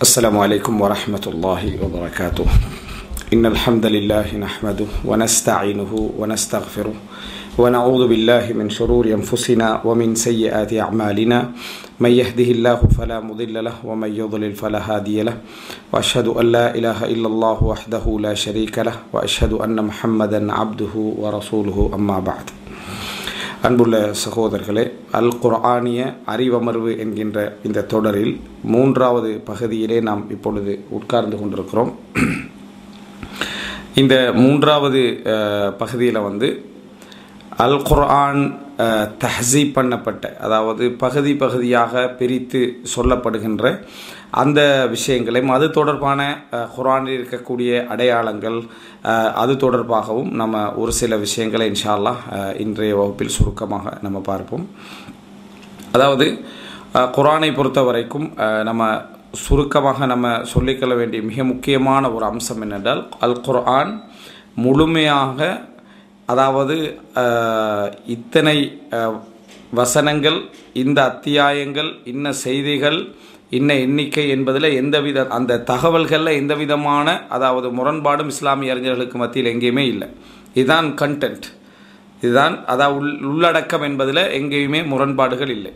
السلام عليكم ورحمة الله وبركاته إن الحمد لله نحمده ونستعينه ونستغفره ونعوذ بالله من شرور أنفسنا ومن سيئات أعمالنا من يهده الله فلا مضل له ومن يضلل فلا هادي له وأشهد أن لا إله إلا الله وحده لا شريك له وأشهد أن محمدا عبده ورسوله أما بعد அன்புள்ள சகோதரர்களே அல் குர்ஆனிய அறிவமர்வு என்கின்ற இந்த தொடரில் மூன்றாவது பகுதியிலே நாம் இப்பொழுது உட்கார்ந்து கொண்டிருக்கிறோம் இந்த மூன்றாவது பகுதியில் வந்து அல் குர்ஆன் தஹசீப் பண்ணப்பட்ட அதாவது பகுதி பகுதியாக பிரித்து சொல்லப்படுகின்ற அந்த விஷயங்களையும் அது தொடர்பான குரானில் இருக்கக்கூடிய அடையாளங்கள் அது தொடர்பாகவும் நம்ம ஒரு சில விஷயங்களை இன்ஷால்லா இன்றைய வகுப்பில் சுருக்கமாக நம்ம பார்ப்போம் அதாவது குரானை பொறுத்த வரைக்கும் நம்ம சுருக்கமாக நம்ம சொல்லிக்கொள்ள வேண்டிய மிக முக்கியமான ஒரு அம்சம் என்னென்றால் அல் குர்ஆன் முழுமையாக அதாவது இத்தனை வசனங்கள் இந்த அத்தியாயங்கள் இன்ன செய்திகள் இன்ன எண்ணிக்கை என்பதில் எந்தவித அந்த தகவல்களில் எந்த விதமான அதாவது முரண்பாடும் இஸ்லாமிய அறிஞர்களுக்கு மத்தியில் எங்கேயுமே இல்லை இதுதான் கண்டென்ட் இதுதான் அதாவது உள் உள்ளடக்கம் என்பதில் எங்கேயுமே முரண்பாடுகள் இல்லை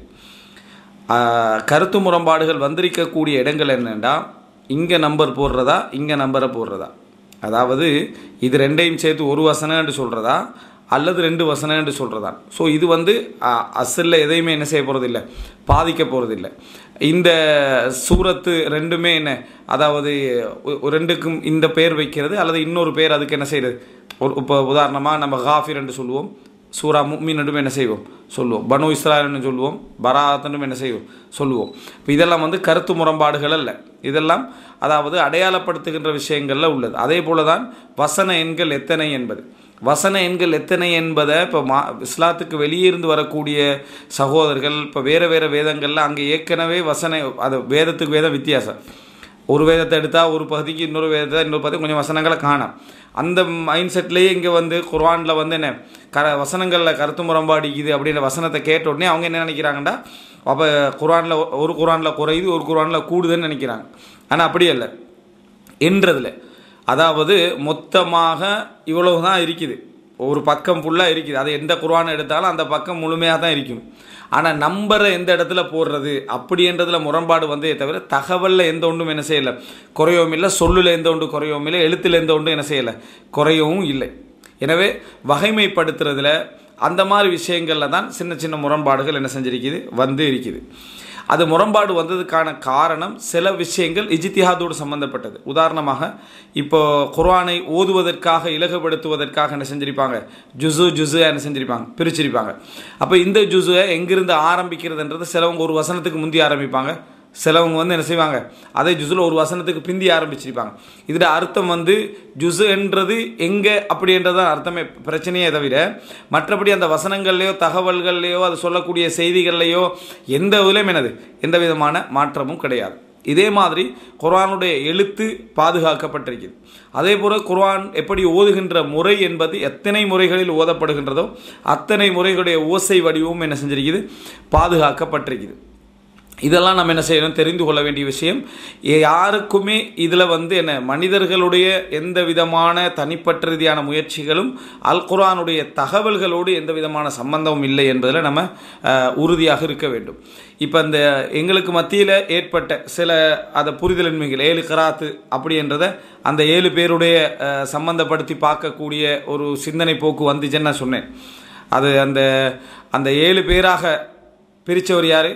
கருத்து முரண்பாடுகள் வந்திருக்கக்கூடிய இடங்கள் என்னென்னா இங்கே நம்பர் போடுறதா இங்கே நம்பரை போடுறதா அதாவது இது ரெண்டையும் சேர்த்து ஒரு வசனம்னு சொல்கிறதா அல்லது ரெண்டு வசனம் என்று சொல்கிறதான் ஸோ இது வந்து அசலில் எதையுமே என்ன செய்ய போகிறதில்ல பாதிக்க போகிறதில்ல இந்த சூரத்து ரெண்டுமே என்ன அதாவது ரெண்டுக்கும் இந்த பேர் வைக்கிறது அல்லது இன்னொரு பேர் அதுக்கு என்ன செய்கிறது ஒரு இப்போ உதாரணமாக நம்ம காஃபிர் என்று சொல்லுவோம் சூரா முக்மின் என்றும் என்ன செய்வோம் சொல்லுவோம் பனு இஸ்ராயல்னு சொல்லுவோம் பராத்தனும் என்ன செய்வோம் சொல்லுவோம் இப்போ இதெல்லாம் வந்து கருத்து முரண்பாடுகள் அல்ல இதெல்லாம் அதாவது அடையாளப்படுத்துகின்ற விஷயங்களில் உள்ளது அதே போல தான் வசன எண்கள் எத்தனை என்பது வசன எண்கள் எத்தனை என்பதை இப்போ மா இஸ்லாத்துக்கு வெளியிருந்து வரக்கூடிய சகோதரர்கள் இப்போ வேறு வேறு வேதங்களில் அங்கே ஏற்கனவே வசன அது வேதத்துக்கு வேதம் வித்தியாசம் ஒரு வேதத்தை எடுத்தால் ஒரு பகுதிக்கு இன்னொரு வேதத்தை இன்னொரு பகுதி கொஞ்சம் வசனங்களை காணும் அந்த மைண்ட் செட்லேயே இங்கே வந்து குர்வானில் வந்து என்ன க வசனங்களில் கருத்து முரண்பாடிக்குது அப்படின்ற வசனத்தை கேட்ட உடனே அவங்க என்ன நினைக்கிறாங்கடா அப்போ குரானில் ஒரு குரானில் குறையுது ஒரு குரானில் கூடுதுன்னு நினைக்கிறாங்க ஆனால் அப்படி இல்லை என்றதில் அதாவது மொத்தமாக இவ்வளவு தான் இருக்குது ஒரு பக்கம் ஃபுல்லாக இருக்குது அது எந்த குர்வானை எடுத்தாலும் அந்த பக்கம் முழுமையாக தான் இருக்கும் ஆனால் நம்பரை எந்த இடத்துல போடுறது அப்படின்றதுல முரண்பாடு வந்தே தவிர தகவலில் எந்த ஒன்றும் என்ன செய்யலை குறையவும் இல்லை சொல்லில் எந்த ஒன்று குறையவும் இல்லை எழுத்தில் எந்த ஒன்றும் என்ன செய்யலை குறையவும் இல்லை எனவே வகைமைப்படுத்துறதுல அந்த மாதிரி விஷயங்களில் தான் சின்ன சின்ன முரண்பாடுகள் என்ன செஞ்சிருக்குது வந்து இருக்குது அது முரண்பாடு வந்ததுக்கான காரணம் சில விஷயங்கள் இஜித்திஹாதோடு சம்பந்தப்பட்டது உதாரணமாக இப்போ குர்ஆனை ஓதுவதற்காக இலகுபடுத்துவதற்காக என்ன செஞ்சிருப்பாங்க ஜுசு ஜுசு என்ன செஞ்சிருப்பாங்க பிரிச்சிருப்பாங்க அப்போ இந்த ஜுசுவை எங்கிருந்து ஆரம்பிக்கிறதுன்றது சிலவங்க ஒரு வசனத்துக்கு முந்தி ஆரம்பிப்பாங்க சிலவங்க வந்து என்ன செய்வாங்க அதே ஜுஸில் ஒரு வசனத்துக்கு பிந்தி ஆரம்பிச்சிருப்பாங்க இதில் அர்த்தம் வந்து ஜுசு என்றது எங்கே அப்படின்றதான் அர்த்தமே பிரச்சனையே தவிர மற்றபடி அந்த வசனங்கள்லையோ தகவல்கள்லையோ அது சொல்லக்கூடிய செய்திகள்லையோ எந்த இதுலையும் என்னது எந்த விதமான மாற்றமும் கிடையாது இதே மாதிரி குர்ஆனுடைய எழுத்து பாதுகாக்கப்பட்டிருக்கிறது அதே போல் குர்ஆன் எப்படி ஓதுகின்ற முறை என்பது எத்தனை முறைகளில் ஓதப்படுகின்றதோ அத்தனை முறைகளுடைய ஓசை வடிவமும் என்ன செஞ்சிருக்குது பாதுகாக்கப்பட்டிருக்குது இதெல்லாம் நம்ம என்ன செய்யணும் தெரிந்து கொள்ள வேண்டிய விஷயம் யாருக்குமே இதில் வந்து என்ன மனிதர்களுடைய எந்த விதமான தனிப்பட்ட ரீதியான முயற்சிகளும் அல் குரானுடைய தகவல்களோடு எந்த விதமான சம்பந்தமும் இல்லை என்பதில் நம்ம உறுதியாக இருக்க வேண்டும் இப்போ இந்த எங்களுக்கு மத்தியில் ஏற்பட்ட சில அதை புரிதலின்மைகள் ஏழு கராத்து அப்படின்றத அந்த ஏழு பேருடைய சம்பந்தப்படுத்தி பார்க்கக்கூடிய ஒரு சிந்தனை போக்கு வந்துச்சுன்னு நான் சொன்னேன் அது அந்த அந்த ஏழு பேராக பிரித்தவர் யார்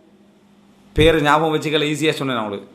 பேர் ஞாபகம் வச்சுக்கல ஈஸியாக சொன்னேன் அவங்களுக்கு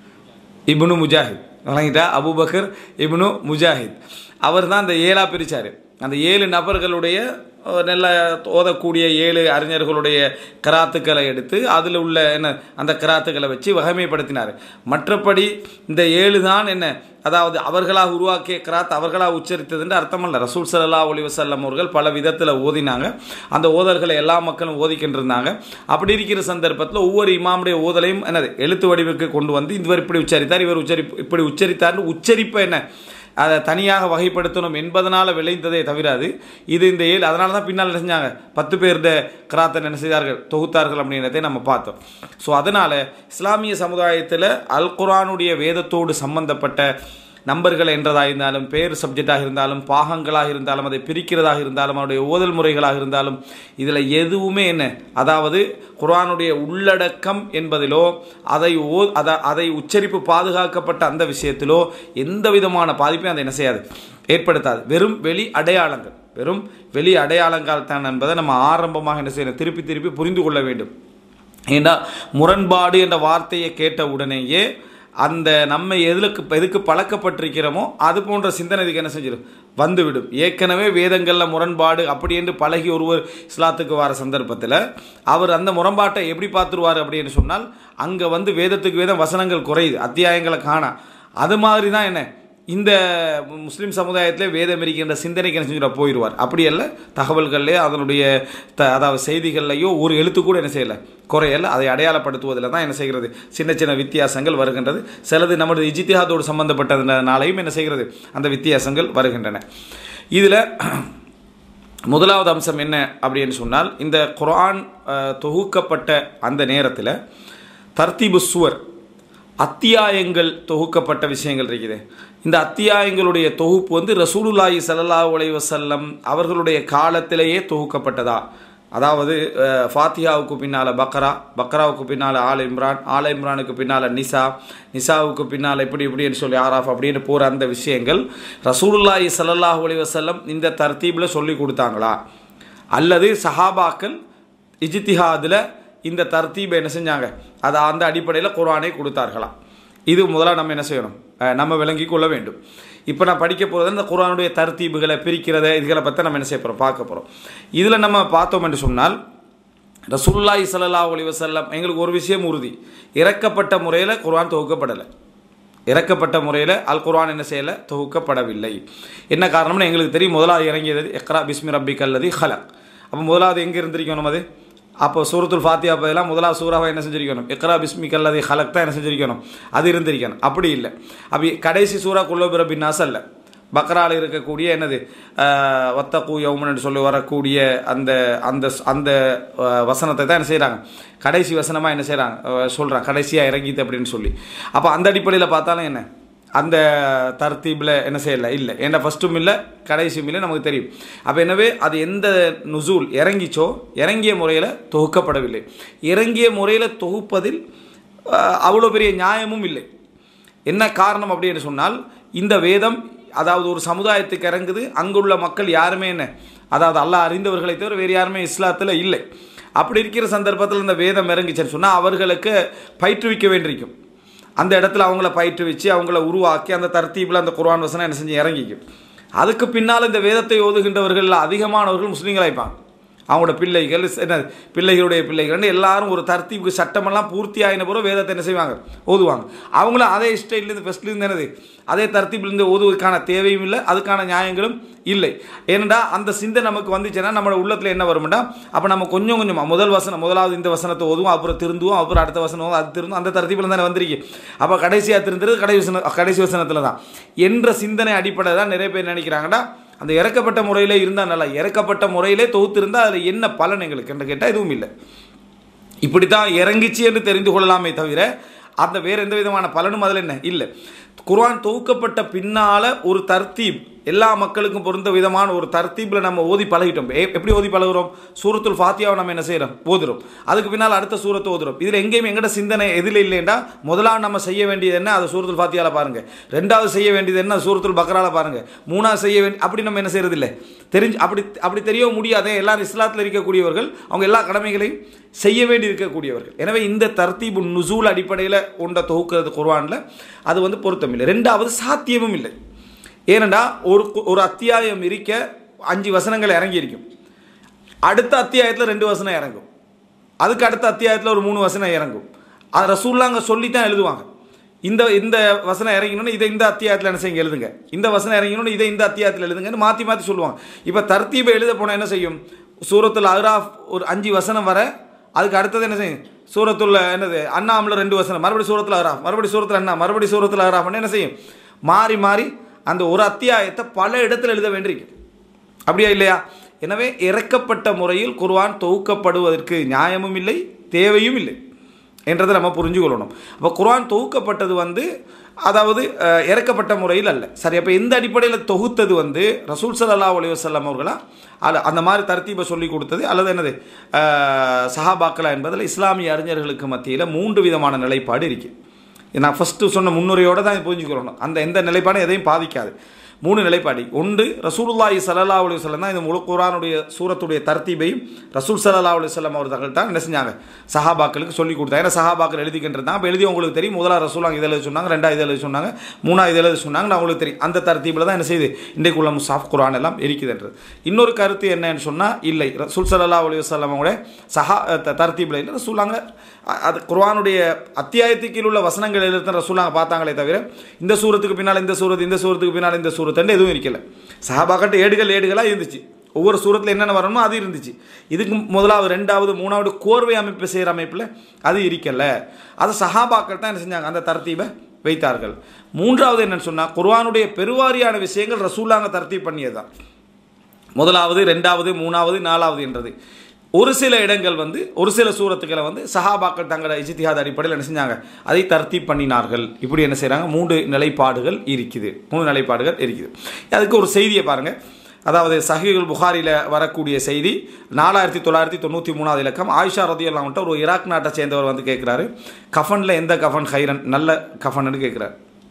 இப்னு முஜாஹித் வழங்கிட்டா அபுபக்கர் இப்னு முஜாஹித் அவர் தான் அந்த ஏழாக பிரித்தார் அந்த ஏழு நபர்களுடைய நல்ல ஓதக்கூடிய ஏழு அறிஞர்களுடைய கராத்துக்களை எடுத்து அதில் உள்ள என்ன அந்த கராத்துக்களை வச்சு வகைமைப்படுத்தினார் மற்றபடி இந்த ஏழு தான் என்ன அதாவது அவர்களாக உருவாக்கிய கிராத் அவர்களாக உச்சரித்ததுன்ற அர்த்தமல்ல ரசூல் சல்லா ஒலி வசல்லம் அவர்கள் பல விதத்தில் ஓதினாங்க அந்த ஓதல்களை எல்லா மக்களும் ஓதிக்கிட்டு இருந்தாங்க அப்படி இருக்கிற சந்தர்ப்பத்தில் ஒவ்வொரு இமாமுடைய ஓதலையும் என்னது எழுத்து வடிவுக்கு கொண்டு வந்து இவர் இப்படி உச்சரித்தார் இவர் உச்சரி இப்படி உச்சரித்தார்னு உச்சரிப்பை என்ன அதை தனியாக வகைப்படுத்தணும் என்பதனால் விளைந்ததே தவிராது இது இந்த ஏழு அதனால தான் பின்னால் என்ன செஞ்சாங்க பத்து பேருடைய கிராத்தை என்ன செய்தார்கள் தொகுத்தார்கள் அப்படின்றதை நம்ம பார்த்தோம் ஸோ அதனால் இஸ்லாமிய சமுதாயத்தில் அல் குரானுடைய வேதத்தோடு சம்பந்தப்பட்ட நம்பர்கள் என்றதாக இருந்தாலும் பேர் சப்ஜெக்டாக இருந்தாலும் பாகங்களாக இருந்தாலும் அதை பிரிக்கிறதாக இருந்தாலும் அவருடைய ஓதல் முறைகளாக இருந்தாலும் இதில் எதுவுமே என்ன அதாவது குர்ஆனுடைய உள்ளடக்கம் என்பதிலோ அதை ஓ அதை அதை உச்சரிப்பு பாதுகாக்கப்பட்ட அந்த விஷயத்திலோ எந்த விதமான பாதிப்பையும் அதை என்ன செய்யாது ஏற்படுத்தாது வெறும் வெளி அடையாளங்கள் வெறும் வெளி அடையாளங்கள் தான் என்பதை நம்ம ஆரம்பமாக என்ன செய்யணும் திருப்பி திருப்பி புரிந்து கொள்ள வேண்டும் ஏன்னா முரண்பாடு என்ற வார்த்தையை கேட்ட உடனேயே அந்த நம்ம எதுக்கு எதுக்கு பழக்கப்பட்டிருக்கிறோமோ அது போன்ற சிந்தனை இதுக்கு என்ன செஞ்சிடும் வந்துவிடும் ஏற்கனவே வேதங்களில் முரண்பாடு அப்படி என்று பழகி ஒருவர் இஸ்லாத்துக்கு வர சந்தர்ப்பத்தில் அவர் அந்த முரண்பாட்டை எப்படி பார்த்துருவார் அப்படின்னு சொன்னால் அங்கே வந்து வேதத்துக்கு வேதம் வசனங்கள் குறையுது அத்தியாயங்களை காணா அது மாதிரி தான் என்ன இந்த முஸ்லீம் சமுதாயத்திலே வேதம் இருக்கின்ற சிந்தனைக்கு என்ன செஞ்சுட்டு போயிடுவார் அப்படி அல்ல தகவல்கள்லே அதனுடைய த அதாவது செய்திகள்லையோ ஒரு எழுத்து கூட என்ன செய்யலை குறையல அதை அடையாளப்படுத்துவதில் தான் என்ன செய்கிறது சின்ன சின்ன வித்தியாசங்கள் வருகின்றது சிலது நமது இஜித்தியாதோடு சம்பந்தப்பட்டதுனாலையும் என்ன செய்கிறது அந்த வித்தியாசங்கள் வருகின்றன இதில் முதலாவது அம்சம் என்ன அப்படின்னு சொன்னால் இந்த குர்ஆன் அஹ், தொகுக்கப்பட்ட அந்த நேரத்தில் தர்த்தீபு சுவர் அத்தியாயங்கள் தொகுக்கப்பட்ட விஷயங்கள் இருக்குது இந்த அத்தியாயங்களுடைய தொகுப்பு வந்து ரசூலுல்லாஹி ஸல்லல்லாஹு அலைஹி வஸல்லம் அவர்களுடைய காலத்திலேயே தொகுக்கப்பட்டதா அதாவது அஹ், ஃபாத்தியாவுக்கு பின்னால் பக்ரா பக்ராவுக்கு பின்னால் ஆல் இம்ரான் ஆல் இம்ரானுக்கு பின்னால் நிசா நிசாவுக்கு பின்னால் இப்படி இப்படின்னு சொல்லி ஆராஃப் அப்படின்னு போகிற அந்த விஷயங்கள் ரசூலுல்லாஹி ஸல்லல்லாஹு அலைஹி வஸல்லம் இந்த தர்த்தீபில் சொல்லி கொடுத்தாங்களா அல்லது சஹாபாக்கள் இஜ்திஹாதில் இந்த தர்த்தீபை என்ன செஞ்சாங்க அதை அந்த அடிப்படையில் குர்ஆனை கொடுத்தார்களா இது முதல்ல நம்ம என்ன செய்யணும் அஹ் நம்ம விளங்கி கொள்ள வேண்டும் இப்போ நான் படிக்க போகிறது இந்த குர்ஆனுடைய தர்த்தீபுகளை பிரிக்கிறத இதுகளை பற்றி நம்ம என்ன செய்ய போகிறோம் பார்க்க போகிறோம் இதில் நம்ம பார்த்தோம் என்று சொன்னால் ரசூலுல்லாஹி ஸல்லல்லாஹு அலைஹி வஸல்லம் எங்களுக்கு ஒரு விஷயம் உறுதி இறக்கப்பட்ட முறையில் குர்ஆன் தொகுக்கப்படலை இறக்கப்பட்ட முறையில் அல் குர்ஆன் என்ன செய்யலை தொகுக்கப்படவில்லை என்ன காரணம்னு எங்களுக்கு தெரியும் முதலாவது இறங்கியது எக்ரா பிஸ்மி ரப்பி கல்லதி ஹலக் அப்போ முதலாவது எங்கே இருந்திருக்கணும் அது அப்போ சூரத்துல் ஃபாத்தியா பதிலாக முதலாவது சூறாவை என்ன செஞ்சிருக்கணும் எக்ரா பிஸ்மி கல்லதி ஹலக் தான் என்ன செஞ்சிருக்கணும் அது இருந்திருக்கணும் அப்படி இல்லை அப்படி கடைசி சூறா குல்லோபிர பின்னாஸ் அல்ல பக்ரால இருக்கக்கூடிய என்னது ஆஹ், வத்தகு யௌமன் சொல்லி வரக்கூடிய அந்த அந்த அந்த ஆஹ், வசனத்தை தான் என்ன செய்கிறாங்க கடைசி வசனமாக என்ன செய்கிறாங்க சொல்கிறாங்க கடைசியாக இறங்கிது அப்படின்னு சொல்லி அப்போ அந்த அடிப்படையில் பார்த்தாலும் என்ன அந்த தர்த்தீபில் என்ன செய்யலை இல்லை ஏன்னா ஃபஸ்ட்டும் இல்லை கடைசியும் இல்லை நமக்கு தெரியும் அப்போ எனவே அது எந்த நுசூல் இறங்கிச்சோ இறங்கிய முறையில் தொகுக்கப்படவில்லை இறங்கிய முறையில் தொகுப்பதில் ஆஹ், அவ்வளோ பெரிய நியாயமும் இல்லை என்ன காரணம் அப்படின்னு சொன்னால் இந்த வேதம் அதாவது ஒரு சமுதாயத்துக்கு இறங்குது அங்குள்ள மக்கள் யாருமே என்ன அதாவது அல்லாஹ் அறிந்தவர்களை தவிர வேறு யாருமே இஸ்லாத்தில் இல்லை அப்படி இருக்கிற சந்தர்ப்பத்தில் இந்த வேதம் இறங்கிச்சுன்னு சொன்னால் அவர்களுக்கு பயிற்றுவிக்க வேண்டியிருக்கும் அந்த இடத்துல அவங்கள பயிற்றுவிச்சு அவங்கள உருவாக்கி அந்த தர்த்தீபில் அந்த குர்ஆன் வசனம் என்ன செஞ்சு இறங்கிக்கும் அதுக்கு பின்னால் இந்த வேதத்தை ஓதுகின்றவர்கள் அதிகமானவர்கள் முஸ்லீம்களாய்ப்பாங்க அவங்களோட பிள்ளைகள் என்ன பிள்ளைகளுடைய பிள்ளைகள் எல்லாரும் ஒரு தர்த்தீபுக்கு சட்டமெல்லாம் பூர்த்தி ஆகின பிறகு வேதத்தை என்ன செய்வாங்க ஓதுவாங்க அவங்களும் அதே ஸ்டைல்லேருந்து ஃபஸ்ட்லேருந்து என்னது அதே தர்த்தீபிலேருந்து ஓதுவதற்கான தேவையும் இல்லை அதுக்கான நியாயங்களும் இல்லை ஏனெண்டா அந்த சிந்தை நமக்கு வந்துச்சுன்னா நம்மளோட உள்ளத்தில் என்ன வரும்டா அப்போ நம்ம கொஞ்சம் கொஞ்சமாக முதல் வசனம் முதலாவது இந்த வசனத்தை ஓதுவோம் அப்புறம் திருந்துவோம் அப்புறம் அடுத்த வசனம் ஓதும், அது திருந்தும் அந்த தர்த்தீபில் தானே வந்திருக்கு அப்போ கடைசியாக திருந்துறது கடைசி வசனம் கடைசி வசனத்தில் தான் என்ற சிந்தனை அடிப்படை தான் நிறைய பேர் நினைக்கிறாங்கடா அந்த இறக்கப்பட்ட முறையிலே இருந்தால் நல்லா இறக்கப்பட்ட முறையிலே தொகுத்திருந்தால் அதில் என்ன பலன் எங்களுக்கு என்று கேட்டால் எதுவும் இல்லை இப்படி தான் இறங்கிச்சு என்று தெரிந்து கொள்ளலாமே தவிர அந்த வேறு எந்த விதமான பலனும் அதில் என்ன இல்லை குர்ஆன் தொகுக்கப்பட்ட பின்னால் ஒரு தர்த்தீப் எல்லா மக்களுக்கும் பொருந்த விதமான ஒரு தர்த்தீப்பில் நம்ம ஓதி பழகிட்டோம் எ- எப்படி ஓதி பழகுறோம் சூரத்துல் ஃபாத்தியாவை நம்ம என்ன செய்கிறோம் ஓதுறோம் அதுக்கு பின்னால் அடுத்த சூரத்தை ஓதுறோம் இதில் எங்கேயும் எங்கட சிந்தனை எதில் இல்லைண்டா முதலாவது நம்ம செய்ய வேண்டியது என்ன அது சூரத்துல் ஃபாத்தியாவில் பாருங்க ரெண்டாவது செய்ய வேண்டியது என்ன சூரத்துல் பக்ரால பாருங்க மூணாவது செய்ய வேண்டிய அப்படி நம்ம என்ன செய்யறது இல்லை தெரிஞ்சு அப்படி அப்படி தெரியவும் முடியாதே எல்லாரும் இஸ்லாத்தில் இருக்கக்கூடியவர்கள் அவங்க எல்லா கடமைகளையும் செய்ய வேண்டி இருக்கக்கூடியவர்கள் எனவே இந்த தர்த்தீபு நுசூல் அடிப்படையில் உண்ட தொகுக்கிறது குர்ஆனில் அது வந்து பொருத்தமில்லை ரெண்டாவது சாத்தியமும் இல்லை ஏனெண்டா ஒரு கு- ஒரு அத்தியாயம் இருக்க அஞ்சு வசனங்கள் இறங்கி இருக்கும் அடுத்த அத்தியாயத்தில் ரெண்டு வசனம் இறங்கும் அதுக்கு அடுத்த அத்தியாயத்தில் ஒரு மூணு வசனம் இறங்கும் அது ரசூல்லாங்க சொல்லி தான் எழுதுவாங்க இந்த இந்த வசனம் இறங்கணும்னு இதை இந்த அத்தியாயத்தில் என்ன செய்யுங்க எழுதுங்க இந்த வசனம் இறங்கணும்னு இதை இந்த அத்தியாயத்தில் எழுதுங்கன்னு மாற்றி மாற்றி சொல்லுவாங்க இப்போ தர்த்தீபை எழுத போனால் என்ன செய்யும் சூரத்துல் அஹ்ராஃப் ஒரு அஞ்சு வசனம் வர அதுக்கு அடுத்தது என்ன செய்யும் சூரத்துள்ள என்னது அண்ணாமில் ரெண்டு வசனம் மறுபடியும் சூரத்தில் அஹ்ராஃப் மறுபடியும் சூரத்தில் அண்ணா மறுபடியும் சூரத்தில் அஹ்ராஃப்னு என்ன செய்யும் மாறி மாறி அந்த ஒரு அத்தியாயத்தை பல இடத்துல எழுத வேண்டியிருக்கு அப்படியா இல்லையா எனவே இறக்கப்பட்ட முறையில் குர்ஆன் தொகுக்கப்படுவதற்கு நியாயமும் இல்லை தேவையும் இல்லை என்றதை நம்ம புரிஞ்சுக்கொள்ளணும் அப்போ குர்ஆன் தொகுக்கப்பட்டது வந்து அதாவது அஹ், இறக்கப்பட்ட முறையில் அல்ல சரி அப்போ எந்த அடிப்படையில் தொகுத்தது வந்து ரசூல் ஸல்லல்லாஹு அலைஹி வஸல்லம் அவர்களா அல்ல அந்த மாதிரி தர்த்தீபை சொல்லி கொடுத்தது அல்லது என்னது அஹ், சஹாபாக்களா என்பதில் இஸ்லாமிய அறிஞர்களுக்கு மத்தியில் மூன்று விதமான நிலைப்பாடு இருக்குது நான் ஃபஸ்ட்டு சொன்ன முன்னுரையோட தான் புரிஞ்சுக்கிறோம் அந்த எந்த நிலைப்பாடும் எதையும் பாதிக்காது மூணு நிலைப்பாடு ஒன்று ரசூலுல்லாஹி ஸல்லல்லாஹு அலைஹி வஸல்லம் தான் இந்த முழு குர்ஆனுடைய சூரத்துடைய தர்த்தீபையும் ரசூல் ஸல்லல்லாஹு அலைஹி வஸல்லம் அவர்கள் தான் என்ன செஞ்சாங்க சஹாபாக்களுக்கு சொல்லி கொடுத்தாங்க ஏன்னா சஹாபாக்கள் எழுதிக்கிட்டு அப்போ எழுதி உங்களுக்கு தெரியும் முதலாவது ரசூலாங்க இதில் எழுதி சொன்னாங்க ரெண்டாவது இதில் எழுதி சொன்னாங்க மூணாவது இதில் எழுதி சொன்னாங்க நான் உங்களுக்கு தெரியும் அந்த தர்த்தீபில் தான் என்ன செய்யுது இன்றைக்கு உள்ள முசாஃப் குர்ஆன் எல்லாம் இருக்குதுன்றது இன்னொரு கருத்து என்னன்னு சொன்னால் இல்லை ரசூல் ஸல்லல்லாஹு அலைஹி வஸல்லம் அவங்களோட சஹா தர்த்தீபில் இல்லை ரசூலாங்க அ- அது குர்ஆனுடைய அத்தியாயத்துக்கு கீழ் உள்ள வசனங்கள் எழுத ரசூலாங்க பார்த்தாங்களே தவிர இந்த சூரத்துக்கு பின்னால் இந்த சூரத் இந்த சூரத்துக்கு பின்னால் இந்த சூரத்துன்னு எதுவும் இருக்கல சஹாபாக்கட்டு ஏடுகள் ஏடுகளாக இருந்துச்சு ஒவ்வொரு சூரத்தில் என்னென்ன வரணுமோ அது இருந்துச்சு இதுக்கு முதலாவது ரெண்டாவது மூணாவது கோர்வை அமைப்பு செய்கிற அமைப்பில் அது இருக்கல அது சஹாபாக்கள் தான் என்ன செஞ்சாங்க அந்த தர்த்தீபை வைத்தார்கள் மூன்றாவது என்னன்னு சொன்னால் குர்ஆனுடைய பெருவாரியான விஷயங்கள் ரசூலாங்க தர்த்தீப் பண்ணியது தான் முதலாவது ரெண்டாவது மூணாவது நாலாவது என்றது ஒரு சில இடங்கள் வந்து ஒரு சில சூரத்துக்களை வந்து சஹாபாக்கள் தங்களோட இஜித்திஹாத் அடிப்படையில் என்ன செஞ்சாங்க அதை தர்த்தீப் பண்ணினார்கள் இப்படி என்ன செய்கிறாங்க மூன்று நிலைப்பாடுகள் இருக்குது மூணு நிலைப்பாடுகள் இருக்குது அதுக்கு ஒரு செய்தியை பாருங்கள் அதாவது சஹீகுல் புகாரியில் வரக்கூடிய செய்தி நாலாயிரத்தி தொள்ளாயிரத்தி தொண்ணூற்றி மூணாவது இலக்கம் ஆயிஷா ரதியல்லாம்ட்ட ஒரு ஈராக் நாட்டை சேர்ந்தவர் வந்து கேட்குறாரு கஃபனில் எந்த கஃபன் ஹைரன் நல்ல கஃபன்னு கேட்குறாரு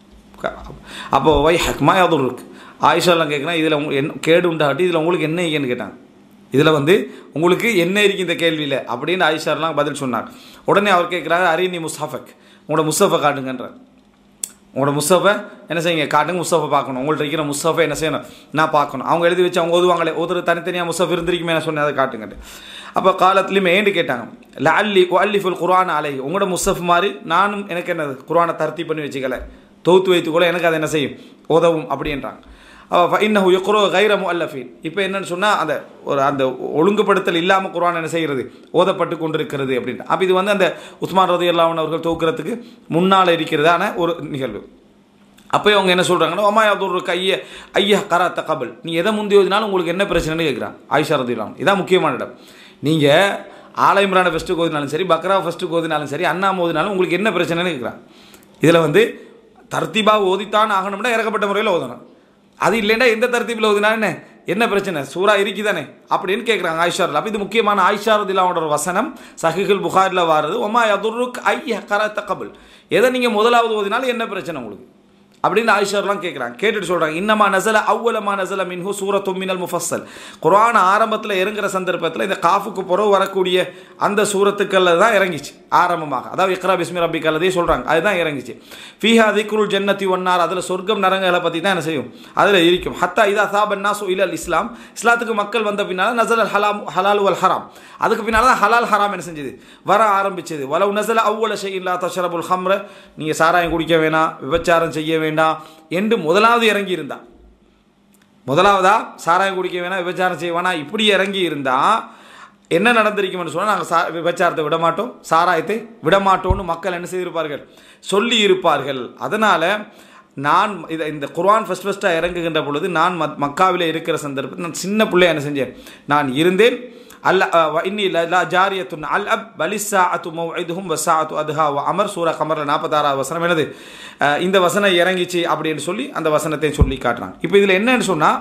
அப்போ வை ஹக்மா யாவது இருக்கு ஆயிஷாலாம் கேட்குறேன் இதில் உங்க என்ன கேடு உண்டாகட்டி இதில் உங்களுக்கு என்ன இருக்குன்னு கேட்டாங்க இதில் வந்து உங்களுக்கு என்ன இருக்கு இந்த கேள்வியில் அப்படின்னு ஆயிஷாலாம் பதில் சொன்னார் உடனே அவர் கேட்குறாரு அரினி முஸ்ஹஃபக் உங்களோட முஸ்தஃபை காட்டுங்கன்றார் உங்களோட முஸ்தஃபை என்ன செய்யுங்க காட்டுங்க முஸ்தஃபை பார்க்கணும் உங்கள்ட்ட இருக்கிற முஸ்தஃபை என்ன செய்யணும் நான் பார்க்கணும் அவங்க எழுதி வச்சு அவங்க ஓதுவாங்களே ஒருத்தர் தனித்தனியாக முஸ்தஃப் இருந்திருக்குமே நான் சொன்னேன் அதை காட்டுங்கட்டு அப்போ காலத்துலேயும் ஏண்டு கேட்டாங்க லல்லி அல்லிஃபுல் குர்ஆன் அலை உங்களோட முஸ்தஃப் மாதிரி நானும் எனக்கு என்னது குர்ஆனை தர்த்தி பண்ணி வச்சுக்கல தொகுத்து வைத்துக்கொள்ள எனக்கு அது என்ன செய்யும் உதவும் அப்படின்றாங்க அப்போ இன்னஹு யுக்ரோ கைரமு அல்லஃபீன் இப்போ என்னன்னு சொன்னால் அந்த ஒரு அந்த ஒழுங்குபடுத்தல் இல்லாமல் குர்ஆன் என்ன செய்கிறது ஓதப்பட்டு கொண்டிருக்கிறது அப்படின்ட்டு அப்போ இது வந்து அந்த உஸ்மான் ரதி அல்லாவன் அவர்கள் தொகுக்கிறதுக்கு முன்னால் இருக்கிறதான ஒரு நிகழ்வு அப்போ அவங்க என்ன சொல்கிறாங்கன்னா ஒமா ஒரு கைய ஐயா கரா தகபல் நீ எதை முந்தி ஓதினாலும் உங்களுக்கு என்ன பிரச்சனைன்னு கேட்குறான் ஆயிஷா ரதி இல்லாமல் இதான் முக்கியமான இடம் நீங்கள் ஆல இம்ரானை ஃபஸ்ட்டு ஓதினாலும் சரி பக்ரா ஃபஸ்ட்டு ஓதினாலும் சரி அண்ணா ஓதினாலும் உங்களுக்கு என்ன பிரச்சனைன்னு கேட்குறான் இதில் வந்து தர்த்தீபாக ஓதித்தான் ஆகணும்னா இறக்கப்பட்ட முறையில் ஓதணும் அது இல்லைன்னா எந்த தர்த்தீபில் ஓதினா என்ன என்ன பிரச்சனை சூறா இருக்குதானே அப்படின்னு கேட்குறாங்க ஆயிஷாரில் அப்போ இது முக்கியமான ஆயிஷாரதில்லாவோட ஒரு வசனம் சஹிகுல் புகாரில் வாரது ஒமா யதுருக் ஐய கர தகபல் எதை நீங்கள் முதலாவது ஓதினாலும் என்ன பிரச்சனை உங்களுக்கு அப்படின்னு ஆயிஷார்லாம் கேட்குறாங்க கேட்டுட்டு சொல்கிறாங்க இன்னமா நசல அவ்வளமா நசல மின்ஹு சூரத்தும் மினல் முஃபஸ்ஸல் குர்ஆன் ஆரம்பத்தில் இறங்குற சந்தர்ப்பத்தில் இந்த காஃபுக்கு புறவு வரக்கூடிய அந்த சூரத்துக்கள்ல தான் இறங்கிச்சு ஆரம்பமாக அதாவது இக்ரா பிஸ்மி ரப்பி கல்லதே சொல்கிறாங்க அதுதான் இறங்கிச்சு ஃபீஹா திக்ருல் ஜன்னத்தி ஒன்னார் அதில் சொர்க்கம் நரங்களை பற்றி தான் என்ன செய்யும் அதில் இருக்கும் ஹத்தா இதா சாபன் நாசு இலல் இஸ்லாம் இஸ்லாத்துக்கு மக்கள் வந்த பின்னால் நசல் அல் ஹலாம் ஹலால் வல் ஹராம் அதுக்கு பின்னால் தான் ஹலால் ஹராம் என்ன செஞ்சது வர ஆரம்பிச்சது வலவு நசல அவ்வளோ ஷெய் இல்லா தஷரபுல் ஹம்ர நீங்கள் சாராயம் குடிக்க வேணாம் விபச்சாரம் செய்ய வேண்டாம் என்று முதலாவது இறங்கி இருந்தா முதலாவதா சாராயம் குடிக்க வேணாம் விபச்சாரம் செய்ய வேணாம் இப்படி இறங்கி இருந்தா என்ன நடந்திருக்கும்னு சொன்னால் நாங்கள் சா விபச்சாரத்தை விட மாட்டோம் சாராயத்தை விட மாட்டோம்னு மக்கள் என்ன செய்திருப்பார்கள் சொல்லி இருப்பார்கள் அதனால் நான் இதை இந்த குர்ஆன் ஃபஸ்ட் ஃபஸ்ட்டாக இறங்குகின்ற பொழுது நான் மத் மக்காவில் இருக்கிற சந்தர்ப்பத்தில் நான் சின்ன பிள்ளைய என்ன செஞ்சேன் நான் இருந்தேன் அல்ல இன்னி லா ஜாரியத்துன் அல் அப் பலிசா அத்து மௌஇதுஹும் வசாஅத்து அதுஹா வ அமர் சூரா கமரில் நாற்பத்தாறாவது வசனம் என்னது அஹ் இந்த வசனம் இறங்கிச்சு அப்படின்னு சொல்லி அந்த வசனத்தை சொல்லி காட்டுறாங்க இப்போ இதில் என்னன்னு சொன்னால்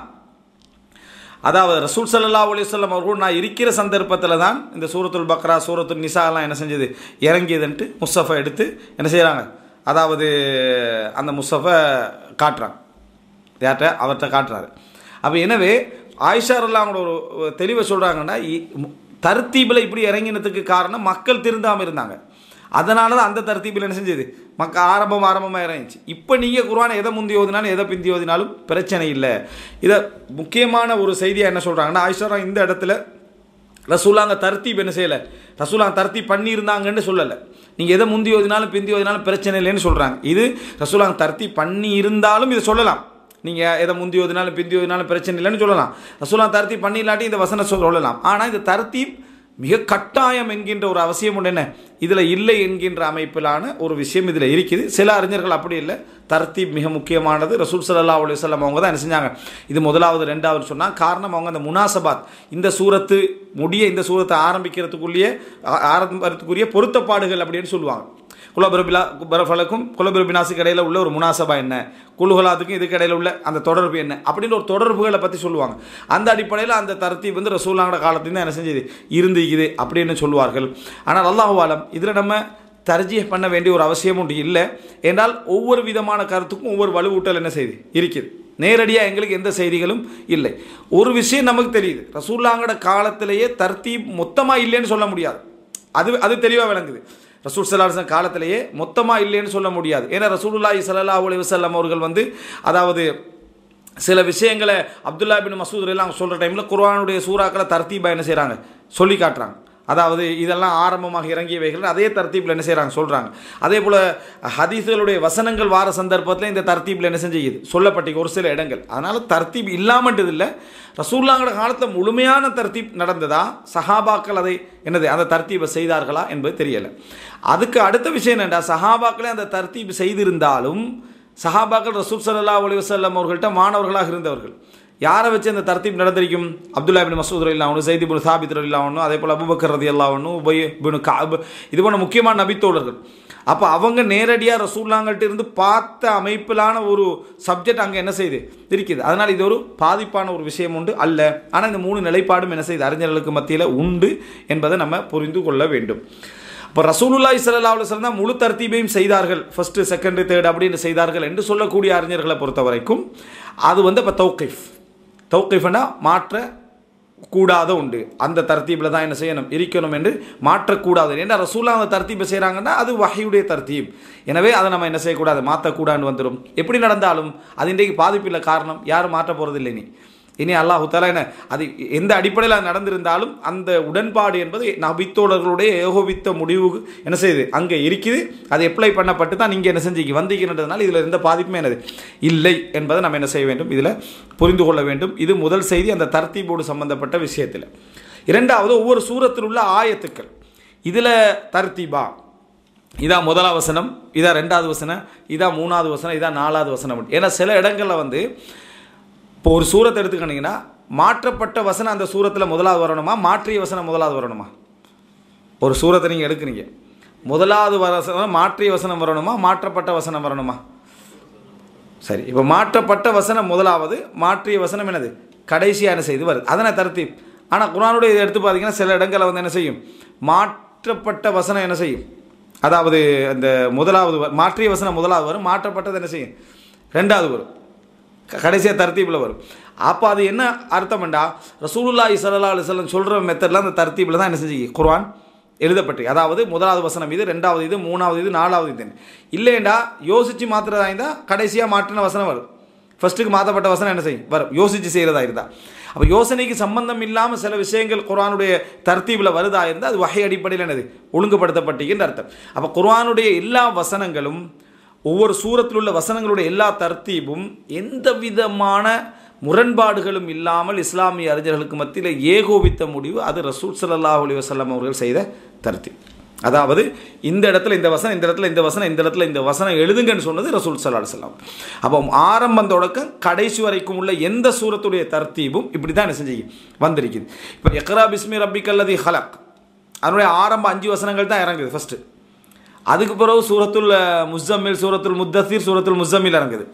அதாவது ரசூல் ஸல்லல்லாஹு அலைஹி வஸல்லம் அவர்கள் நான் இருக்கிற சந்தர்ப்பத்தில் தான் இந்த சூரத்துல் பக்ரா சூரத்துல் நிசா எல்லாம் என்ன செஞ்சது இறங்கியதுன்ட்டு முஸ்தஃபை எடுத்து என்ன செய்கிறாங்க அதாவது அந்த முஸ்தஃபை காட்டுறாங்க யார்கிட்ட அவர்கிட்ட காட்டுறாரு அப்போ எனவே ஆயிஷா அவங்களோட ஒரு தெளிவை சொல்கிறாங்கன்னா தர்த்தீபில் இப்படி இறங்கினதுக்கு காரணம் மக்கள் திருந்தாமல் இருந்தாங்க அதனால தான் அந்த தர்த்தீபில் என்ன செஞ்சது மக்க ஆரம்பம் ஆரம்பமாக இறங்கிச்சு இப்போ நீங்கள் குர்ஆனை எதை முந்தி ஓதினாலும் எதை பிந்தி ஓதினாலும் பிரச்சனை இல்லை இதை முக்கியமான ஒரு செய்தியாக என்ன சொல்கிறாங்கன்னா ஆயிஷா இந்த இடத்துல ரசூலாங்க தர்த்தீப் என்ன செய்யலை ரசூலாங்க தர்த்தீப் பண்ணியிருந்தாங்கன்னு சொல்லலை நீங்கள் எதை முந்தி ஓதினாலும் பிந்தி ஓதினாலும் பிரச்சனை இல்லைன்னு சொல்கிறாங்க இது ரசூலாங்க தர்த்தீப் பண்ணி இருந்தாலும் இதை சொல்லலாம் நீங்கள் எதை முந்தி ஓதினாலும் பிந்தி ஓதினாலும் பிரச்சனை இல்லைன்னு சொல்லலாம் ரசூலா தர்த்தீப் பண்ணி இல்லாட்டி இந்த வசனம் சொல்லலாம் ஆனால் இந்த தர்த்தீப் மிக கட்டாயம் என்கின்ற ஒரு அவசியம் உண்டு என்ன இதில் இல்லை என்கின்ற அமைப்பிலான ஒரு விஷயம் இதில் இருக்குது சில அறிஞர்கள் அப்படி இல்லை தர்த்தீப் மிக முக்கியமானது ரசூல் சல்லா அலுவலம் அவங்க தான் என்ன செஞ்சாங்க இது முதலாவது ரெண்டாவது சொன்னால் காரணம் அவங்க அந்த முனாசபாத் இந்த சூரத்து முடிய இந்த சூரத்தை ஆரம்பிக்கிறதுக்குள்ளேயே ஆ- ஆரம்பிக்கிறதுக்குரிய பொருத்தப்பாடுகள் அப்படின்னு சொல்லுவாங்க குலபெருபிலா பரஃபலக்கும் குலபெருபினாசுக்கு இடையில உள்ள ஒரு முனாசபா என்ன குலுகலாத்துக்கும் இதுக்கு இடையில உள்ள அந்த தொடர்பு என்ன அப்படின்னு ஒரு தொடர்புகளை பற்றி சொல்லுவாங்க அந்த அடிப்படையில் அந்த தரத்தீப் வந்து ரசூலாங்கட காலத்துலேருந்து என்ன செஞ்சது இருந்துக்குது அப்படின்னு சொல்லுவார்கள் ஆனால் அல்லாஹுவாலம் இதில் நம்ம தர்ஜீஹ் பண்ண வேண்டிய ஒரு அவசியம் உண்டு இல்லை என்றால் ஒவ்வொரு விதமான கருத்துக்கும் ஒவ்வொரு வலுவூட்டல் என்ன செய்யுது இருக்குது நேரடியாக எங்களுக்கு எந்த செய்திகளும் இல்லை ஒரு விஷயம் நமக்கு தெரியுது ரசூல்லாங்கட காலத்திலேயே தர்த்தீப் மொத்தமாக இல்லைன்னு சொல்ல முடியாது அது அது தெளிவாக விளங்குது ரசூல் சல்லாஹ் காலத்திலேயே மொத்தமாக இல்லைன்னு சொல்ல முடியாது ஏன்னா ரசூலுல்லாஹி ஸல்லல்லாஹு அலைஹி வஸல்லம் அவர்கள் வந்து அதாவது சில விஷயங்களை அப்துல்லா பின் மசூத் எல்லாம் சொல்கிற டைமில் குர்ஆனுடைய சூறாக்களை தர்த்தீபா என்ன செய்கிறாங்க சொல்லி காட்டுறாங்க அதாவது இதெல்லாம் ஆரம்பமாக இறங்கியவைகள் அதே தர்த்தீப்பில் என்ன செய்கிறாங்க சொல்கிறாங்க அதே போல் ஹதீஸ்களுடைய வசனங்கள் வார சந்தர்ப்பத்தில் இந்த தர்த்தீப்பில் என்ன செஞ்சுக்குது சொல்லப்பட்டிருக்கு ஒரு சில இடங்கள் அதனால் தர்த்தீப் இல்லாமன்றது இல்லை ரசூல்லாங்கட காலத்தில் முழுமையான தர்த்தீப் நடந்ததா சஹாபாக்கள் அதை என்னது அந்த தர்த்தீபை செய்தார்களா என்பது தெரியலை அதுக்கு அடுத்த விஷயம் என்னடா சஹாபாக்களே அந்த தர்த்தீப் செய்திருந்தாலும் சஹாபாக்கள் ரசூல் ஸல்லல்லாஹு அலைஹி வஸல்லம் அவர்கள்ட்ட மாணவர்களாக இருந்தவர்கள் யாரை வச்சு அந்த தர்த்தீப் நடந்திருக்கும் அப்துல்லா பின் மசூத் இல்லா ஒன்று சைதி பின் சாபித் இல்லா ஒன்று அதே போல் அபுபக்கர் ரதி அல்லா ஒன்று உபய் பின் காப் இது போன்ற முக்கியமான நபித்தோழர்கள் அப்போ அவங்க நேரடியாக ரசூல்லாங்கள்ட்ட இருந்து பார்த்த அமைப்பிலான ஒரு சப்ஜெக்ட் அங்கே என்ன செய்யுது இருக்குது அதனால் இது ஒரு பாதிப்பான ஒரு விஷயம் உண்டு அல்ல ஆனால் இந்த மூணு நிலைப்பாடும் என்ன செய்யுது அறிஞர்களுக்கு மத்தியில் உண்டு என்பதை நம்ம புரிந்து கொள்ள வேண்டும் இப்போ ரசூலுல்லாஹி ஸல்லல்லாஹு அலைஹி வஸல்லம் தான் முழு தர்த்தீபையும் செய்தார்கள் ஃபர்ஸ்ட் செகண்ட் தேர்ட் அப்படின்னு செய்தார்கள் என்று சொல்லக்கூடிய அறிஞர்களை பொறுத்த வரைக்கும் அது வந்து இப்போ தௌக்கிஃப் தௌக்கிஃப்னா மாற்ற கூடாத உண்டு அந்த தர்த்தீபில் தான் என்ன செய்யணும் இருக்கணும் என்று மாற்றக்கூடாது ஏன்னா ரசூலா அந்த தர்த்தீபை செய்கிறாங்கன்னா அது வகையுடைய தர்த்தீப் எனவே அதை நம்ம என்ன செய்யக்கூடாது மாற்றக்கூடாதுன்னு வந்துடும் எப்படி நடந்தாலும் அது இன்றைக்கு பாதிப்பில்லை காரணம் யாரும் மாற்ற போகிறதில்லை நீ இனி அல்லாஹு தலா என்ன அது எந்த அடிப்படையில் அது நடந்திருந்தாலும் அந்த உடன்பாடு என்பது நபித்தோழர்களுடைய ஏகோபித்த முடிவு என்ன செய்யுது அங்கே இருக்குது அது அப்ளை பண்ணப்பட்டு தான் நீங்கள் என்ன செஞ்சீங்க வந்தீங்கன்றதுனால இதில் எந்த பாதிப்புமே என்னது இல்லை என்பதை நம்ம என்ன செய்ய வேண்டும் இதில் புரிந்து கொள்ள வேண்டும் இது முதல் செய்தி அந்த தர்த்தீபோடு சம்பந்தப்பட்ட விஷயத்தில் இரண்டாவது ஒவ்வொரு சூரத்தில் உள்ள ஆயத்துக்கள் இதில் தர்த்தீபா இதான் முதலாம் வசனம் இதான் ரெண்டாவது வசனம் இதான் மூணாவது வசனம் இதான் நாலாவது வசனம் ஏன்னா சில இடங்களில் வந்து இப்போ ஒரு சூரத்தை எடுத்துக்கிட்டிங்கன்னா மாற்றப்பட்ட வசனம் அந்த சூரத்தில் முதலாவது வரணுமா மாற்றிய வசனம் முதலாவது வரணுமா ஒரு சூரத்தை நீங்கள் எடுக்கிறீங்க முதலாவது வசனம் மாற்றிய வசனம் வரணுமா மாற்றப்பட்ட வசனம் வரணுமா சரி இப்போ மாற்றப்பட்ட வசனம் முதலாவது மாற்றிய வசனம் என்னது கடைசியாக என்ன செய்து வருது அதனை தருத்தி ஆனால் குரானுடைய இதை எடுத்து பார்த்தீங்கன்னா சில இடங்களில் வந்து என்ன செய்யும் மாற்றப்பட்ட வசனம் என்ன செய்யும் அதாவது அந்த முதலாவது வ- மாற்றிய வசனம் முதலாவது வரும் மாற்றப்பட்டது என்ன செய்யும் ரெண்டாவது வரும் கடைசியாக தர்த்தீபில் வரும் அப்போ அது என்ன அர்த்தம்ண்டா ரசூலுல்லாஹி ஸல்லல்லாஹு அலைஹி வஸல்லம் சொல்கிற மெத்தடில் அந்த தர்த்தீபில் தான் என்ன செஞ்சு குர்ஆன் எழுதப்பட்டு அதாவது முதலாவது வசனம் இது ரெண்டாவது இது மூணாவது இது நாலாவது இது இல்லைண்டா யோசித்து மாற்றுறதா இருந்தால் கடைசியாக மாற்றின வசனம் வரும் ஃபர்ஸ்ட்டுக்கு மாற்றப்பட்ட வசனம் என்ன செய்யும் வரும் யோசித்து செய்கிறதா இருந்தால் அப்போ யோசனைக்கு சம்பந்தம் இல்லாமல் சில விஷயங்கள் குர்ஆனுடைய தர்த்தீபில் வருதா இருந்தால் அது வகை அடிப்படையில் என்னது ஒழுங்குபடுத்தப்பட்டீங்கன்னு அர்த்தம் அப்போ குர்ஆனுடைய எல்லா வசனங்களும் ஒவ்வொரு சூரத்தில் உள்ள வசனங்களுடைய எல்லா தர்த்தீபும் எந்த விதமான முரண்பாடுகளும் இல்லாமல் இஸ்லாமிய அறிஞர்களுக்கு மத்தியில் ஏகோபித்த முடிவு அது ரசூல் ஸல்லல்லாஹு அலைஹி வஸல்லம் அவர்கள் செய்த தர்த்தீப் அதாவது இந்த இடத்துல இந்த வசனம் இந்த இடத்துல இந்த வசனம் இந்த இடத்துல இந்த வசனம் எழுதுங்கன்னு சொன்னது ரசூல் ஸல்லல்லாஹு அலைஹி வஸல்லம் அப்போ ஆரம்பம் தொடக்கம் கடைசி வரைக்கும் உள்ள எந்த சூரத்துடைய தர்த்தீபும் இப்படி தான் என்ன செஞ்சு வந்திருக்குது இப்போ எக்ரா பிஸ்மி ரப்பிக்கல்லதி ஹலக் அதனுடைய ஆரம்ப அஞ்சு வசனங்கள் தான் இறங்குது ஃபர்ஸ்ட்டு அதுக்கு பிறகு சூரத்துல் முஸ்ஸம்மில் சூரத்துல் முத்தசீர் சூரத்துல் முஸ்ஸம்மில் இறங்குது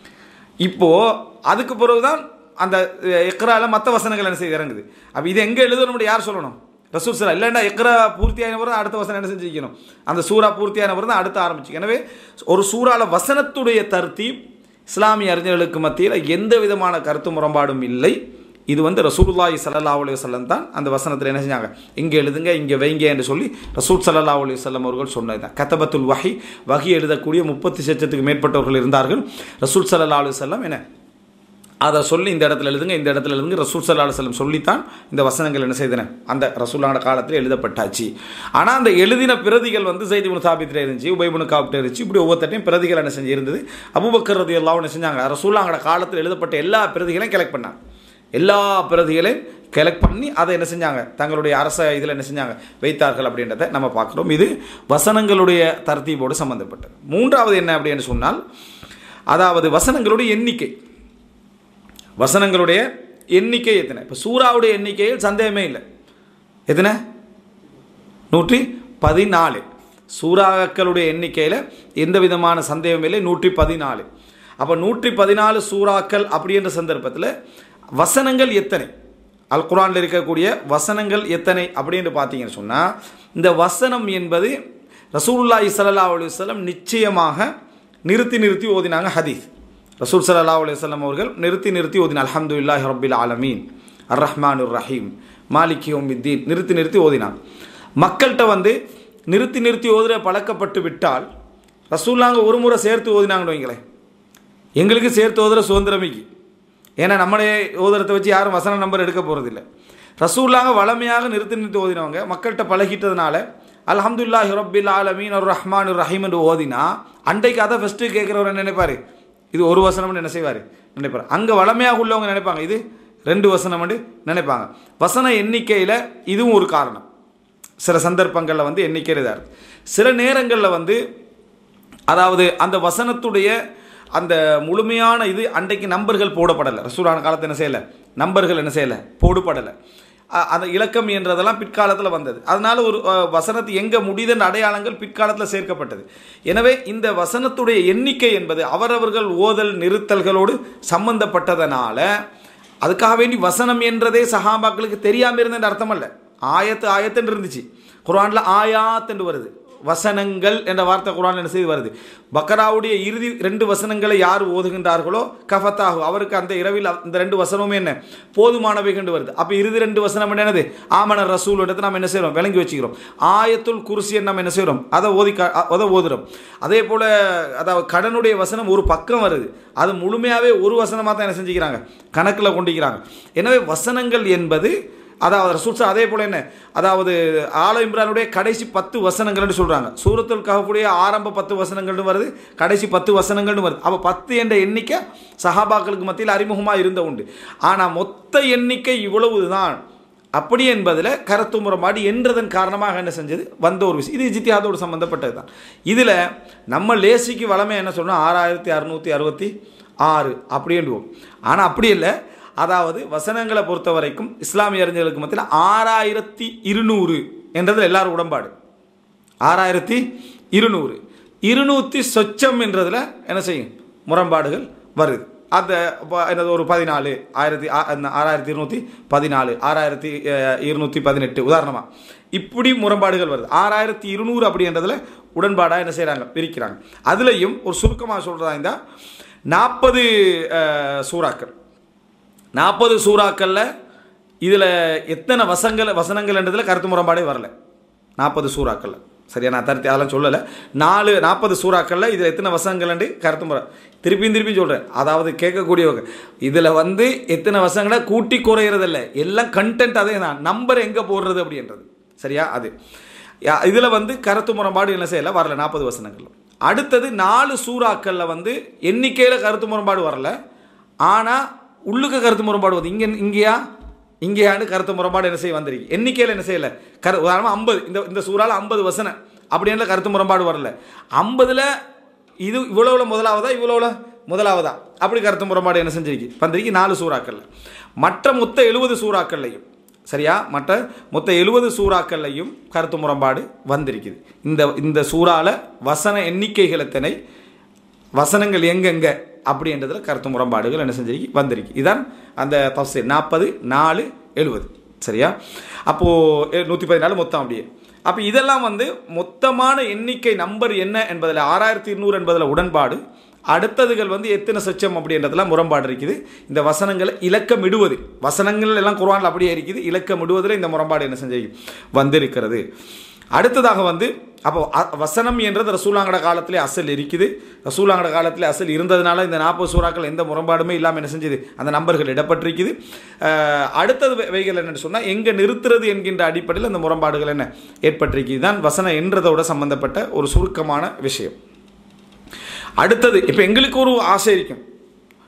இப்போது அதுக்கு பிறகு தான் அந்த எக்ரால மற்ற வசனங்கள் என்ன செய்து இறங்குது அப்போ இது எங்கே எழுதணும் யார் சொல்லணும் ரசூல் சலா இல்லைன்னா எக்ரா பூர்த்தியான பிறகு அடுத்த வசனம் என்ன செஞ்சுக்கணும் அந்த சூறா பூர்த்தியான பிறகு தான் அடுத்து ஆரம்பிச்சு எனவே ஒரு சூறால வசனத்துடைய தர்த்தீப் இஸ்லாமிய அறிஞர்களுக்கு மத்தியில் எந்த விதமான கருத்து முரண்பாடும் இல்லை இது வந்து ரசூலுல்லாஹி ஸல்லல்லாஹு அலைஹி வஸல்லம் தான் அந்த வசனத்தில் என்ன செஞ்சாங்க இங்கே எழுதுங்க இங்கே வைங்க என்று சொல்லி ரசூல் ஸல்லல்லாஹு அலைஹி வஸல்லம் அவர்கள் சொன்னது தான் கத்தபத்துல் வஹி வஹி எழுதக்கூடிய முப்பத்தி லட்சத்துக்கு மேற்பட்டவர்கள் இருந்தார்கள் ரசூல் ஸல்லல்லாஹு அலைஹி வஸல்லம் என்ன அதை சொல்லி இந்த இடத்துல எழுதுங்க இந்த இடத்துல எழுதுங்க ரசூல் ஸல்லல்லாஹு அலைஹி வஸல்லம் சொல்லித்தான் இந்த வசனங்கள் என்ன செய்தன அந்த ரசூலான காலத்தில் எழுதப்பட்டாச்சு ஆனால் அந்த எழுதின பிரதிகள் வந்து செய்தி சாபித்தில் இருந்துச்சு உபயபுனு காப்பிட்டு இருந்துச்சு இப்படி ஒவ்வொருத்தையும் பிரதிகள் என்ன செஞ்சு இருந்தது அபுபக்கர் ரதி எல்லாம் என்ன செஞ்சாங்க ரசூலாங்கட காலத்தில் எழுதப்பட்ட எல்லா பிரதிகளையும் கலெக்ட் பண்ணாங்க எல்லா பிரதிகளையும் கலெக்ட் பண்ணி அதை என்ன செஞ்சாங்க தங்களுடைய அரச இதில் என்ன செஞ்சாங்க வைத்தார்கள் அப்படின்றத நம்ம பார்க்குறோம் இது வசனங்களுடைய தர்த்தீபோடு சம்பந்தப்பட்டது மூன்றாவது என்ன அப்படின்னு சொன்னால் அதாவது வசனங்களுடைய எண்ணிக்கை வசனங்களுடைய எண்ணிக்கை எத்தனை இப்போ சூறாவுடைய எண்ணிக்கையில் சந்தேகமே இல்லை எத்தனை நூற்றி பதினாலு சூறாக்களுடைய எண்ணிக்கையில் எந்த விதமான சந்தேகம் இல்லை நூற்றி பதினாலு அப்போ நூற்றி பதினாலு சூறாக்கள் அப்படின்ற சந்தர்ப்பத்தில் வசனங்கள் எத்தனை அல் குரானில் இருக்கக்கூடிய வசனங்கள் எத்தனை அப்படின்னு பார்த்தீங்கன்னு சொன்னால் இந்த வசனம் என்பது ரசூலுல்லாஹி ஸல்லல்லாஹு அலைஹி வஸல்லம் நிச்சயமாக நிறுத்தி நிறுத்தி ஓதினாங்க ஹதீஸ் ரசூல் ஸல்லல்லாஹு அலைஹி வஸல்லம் அவர்கள் நிறுத்தி நிறுத்தி ஓதின அல்ஹம்துலில்லாஹி ரப்பில் ஆலமீன் அர் ரஹ்மானுர் ரஹீம் மாலிக் யௌமித்தீன் நிறுத்தி நிறுத்தி ஓதினாங்க மக்கள்கிட்ட வந்து நிறுத்தி நிறுத்தி ஓதுற பழக்கப்பட்டு விட்டால் ரசூல்லாங்க ஒரு முறை சேர்த்து ஓதினாங்கன்னு வைங்களேன் எங்களுக்கு சேர்த்து ஓதுற சுதந்திரமிக்கு ஏன்னா நம்மளே ஓதுறதை வச்சு யாரும் வசன நம்பர் எடுக்க போகிறதில்ல ரசூல்லாங்க வளமையாக நிறுத்தி நிறுத்தி ஓதினவங்க மக்கள்கிட்ட பழகிட்டதுனால அல்ஹம்துல்லாஹி ரப்பில் ஆலமீன் ஒரு ரஹ்மான் ரஹீம் என்று ஓதினா அன்றைக்கு அதை ஃபஸ்ட்டு கேட்குறவர் என்ன நினைப்பார் இது ஒரு வசனம்னு என்ன செய்வார் நினைப்பார் அங்கே வளமையாக உள்ளவங்க நினைப்பாங்க இது ரெண்டு வசனம்னு நினைப்பாங்க வசன எண்ணிக்கையில் இதுவும் ஒரு காரணம் சில சந்தர்ப்பங்களில் வந்து எண்ணிக்கை இதாக இருக்கு சில நேரங்களில் வந்து அதாவது அந்த வசனத்துடைய அந்த முழுமையான இது அன்றைக்கு நம்பர்கள் போடப்படலை ரசூலான காலத்தை என்ன செய்யலை நம்பர்கள் என்ன செய்யலை போடப்படலை அ- அந்த இலக்கம் என்றதெல்லாம் பிற்காலத்தில் வந்தது அதனால ஒரு அ, வசனத்து எங்கே முடியுதுன்ற அடையாளங்கள் பிற்காலத்தில் சேர்க்கப்பட்டது எனவே இந்த வசனத்துடைய எண்ணிக்கை என்பது அவரவர்கள் ஓதல் நிறுத்தல்களோடு சம்பந்தப்பட்டதனால அதுக்காக வேண்டி வசனம் என்றதே சஹாபாக்களுக்கு தெரியாமல் இருந்தது அர்த்தம் அல்ல ஆயத்து ஆயத்துன்னு இருந்துச்சு குர்ஆன்ல ஆயாத் என்று வருது வசனங்கள் என்ற வார்த்தை குர்ஆன்ல என்ன செய்து வருது பக்கராவுடைய இறுதி ரெண்டு வசனங்களை யார் ஓதுகின்றார்களோ கஃபத்தாகு அவருக்கு அந்த இரவில் அந்த ரெண்டு வசனமும் என்ன போதுமானவை கண்டு வருது அப்போ இறுதி ரெண்டு வசனம் என்னது ஆமன ரசூல் எடுத்து நம்ம என்ன செய்கிறோம் விளங்கி வச்சுக்கிறோம் ஆயத்துல் குர்சியை நம்ம என்ன செய்கிறோம் அதை ஓதி கா- அதை ஓதுறோம் அதே போல் அதாவது கடனுடைய வசனம் ஒரு பக்கம் வருது அது முழுமையாகவே ஒரு வசனமாக தான் என்ன செஞ்சுக்கிறாங்க கணக்கில் கொண்டிருக்கிறாங்க எனவே வசனங்கள் என்பது அதாவது ரசூல் சா- அதே போல் என்ன அதாவது ஆல இம்ரானுடைய கடைசி பத்து வசனங்கள்னு சொல்கிறாங்க சூரத்துல் கஹஃபுடைய ஆரம்ப பத்து வசனங்கள்னு வருது கடைசி பத்து வசனங்கள்னு வருது அப்போ பத்து என்ற எண்ணிக்கை சஹாபாக்களுக்கு மத்தியில் அறிமுகமாக இருந்த உண்டு ஆனால் மொத்த எண்ணிக்கை இவ்வளவு தான் அப்படி என்பதில் கருத்து முறைப்பாடு என்றதன் காரணமாக என்ன செஞ்சது வந்த ஒரு விஷயம் இது ஜித்தியாதோடு சம்மந்தப்பட்டது தான் இதில் நம்ம லேசிக்கு வளமை என்ன சொல்றோம் ஆறாயிரத்தி அறுநூற்றி அறுபத்தி ஆறு அப்படின்டுவோம் ஆனால் அப்படி இல்லை அதாவது வசனங்களை பொறுத்த வரைக்கும் இஸ்லாமிய அறிஞர்களுக்கு மத்தியில் ஆறாயிரத்தி இருநூறு என்றதில் எல்லாரும் உடன்பாடு ஆறாயிரத்தி இருநூறு இருநூற்றி சொச்சம் என்றதில் என்ன செய்யும் முரண்பாடுகள் வருது அந்த ப- என்னது ஒரு பதினாலு ஆயிரத்தி ஆ- அந்த ஆறாயிரத்தி இருநூற்றி பதினாலு ஆறாயிரத்தி அஹ், இருநூற்றி பதினெட்டு உதாரணமாக இப்படி முரண்பாடுகள் வருது ஆறாயிரத்தி இருநூறு அப்படின்றதுல உடன்பாடாக என்ன செய்கிறாங்க பிரிக்கிறாங்க அதுலேயும் ஒரு சுருக்கமாக சொல்கிறதா இருந்தால் நாற்பது சூறாக்கள் நாற்பது சூறாக்களில் இதில் எத்தனை வசங்கள் வசனங்கள்ன்றதில் கருத்து முரண்பாடே வரல நாற்பது சூறாக்களில் சரியா நான் தருத்தி அதெல்லாம் சொல்லலை நாலு நாற்பது சூறாக்களில் இதில் எத்தனை வசனங்கள்ண்டு கருத்து முறை திருப்பியும் திருப்பியும் சொல்கிறேன் அதாவது கேட்கக்கூடியவங்க இதில் வந்து எத்தனை வசங்களை கூட்டி குறையிறதில்ல எல்லாம் கண்டென்ட் அதே தான் நம்பர் எங்கே போடுறது அப்படின்றது சரியா அது இதில் வந்து கருத்து முரண்பாடு என்ன செய்யலை வரல நாற்பது வசனங்கள் அடுத்தது நாலு சூறாக்களில் வந்து எண்ணிக்கையில் கருத்து முரண்பாடு வரல ஆனால் உள்ளுக்க கருத்து முரண்பாடு வருது இங்கே இங்கேயா இங்கேயாண்டு கருத்து முரண்பாடு என்ன செய்ய வந்திருக்கு எண்ணிக்கையில் என்ன செய்யலை கரு உதாரணமாக ஐம்பது இந்த இந்த சூறால ஐம்பது வசனம் அப்படின்ற கருத்து முரண்பாடு வரல ஐம்பதில் இது இவ்வளோவில் முதலாவதா இவ்வளோவில் முதலாவதா அப்படி கருத்து முரண்பாடு என்ன செஞ்சிருக்கு வந்திருக்கு நாலு சூறாக்கள்ல மற்ற மொத்த எழுபது சூறாக்கள்லையும் சரியா மற்ற மொத்த எழுபது சூறாக்கள்லையும் கருத்து முரண்பாடு வந்திருக்குது இந்த இந்த சூறால வசன எண்ணிக்கைகள் எத்தனை வசனங்கள் எங்கெங்க அப்படின்றதுல கருத்து முரண்பாடுகள் என்ன செஞ்சிருக்கு வந்திருக்கு இதான் அந்த தப்சீர் நாற்பது நாலு எழுபது சரியா அப்போது நூற்றி பதினாலு மொத்தம் அப்படியே அப்போ இதெல்லாம் வந்து மொத்தமான எண்ணிக்கை நம்பர் என்ன என்பதில் ஆறாயிரத்தி இருநூறு என்பதில் உடன்பாடு அடுத்ததுகள் வந்து எத்தனை சொச்சம் அப்படின்றதுல முரண்பாடு இருக்குது இந்த வசனங்களை இலக்கம் இடுவது வசனங்கள் எல்லாம் குர்ஆன்ல அப்படியே இருக்குது இலக்கம் இடுவதில் இந்த முரண்பாடு என்ன செஞ்சு வந்திருக்கிறது அடுத்ததாக வந்து அப்போ அ- வசனம் என்றது ரசூலாங்கட காலத்திலே அசல் இருக்குது ரசூலாங்கட காலத்திலே அசல் இருந்ததுனால இந்த நாற்பது சூறாக்கள் எந்த முரண்பாடுமே இல்லாமல் என்ன செஞ்சது அந்த நம்பர்கள் இடப்பட்டிருக்குது அஹ், அடுத்தது வை- வைகள் என்னன்னு சொன்னால் எங்கே நிறுத்துறது என்கின்ற அடிப்படையில் அந்த முரண்பாடுகள் என்ன ஏற்பட்டிருக்கு தான் வசனம் என்றதோட சம்பந்தப்பட்ட ஒரு சுருக்கமான விஷயம் அடுத்தது இப்போ எங்களுக்கு ஒரு ஆசை இருக்கும்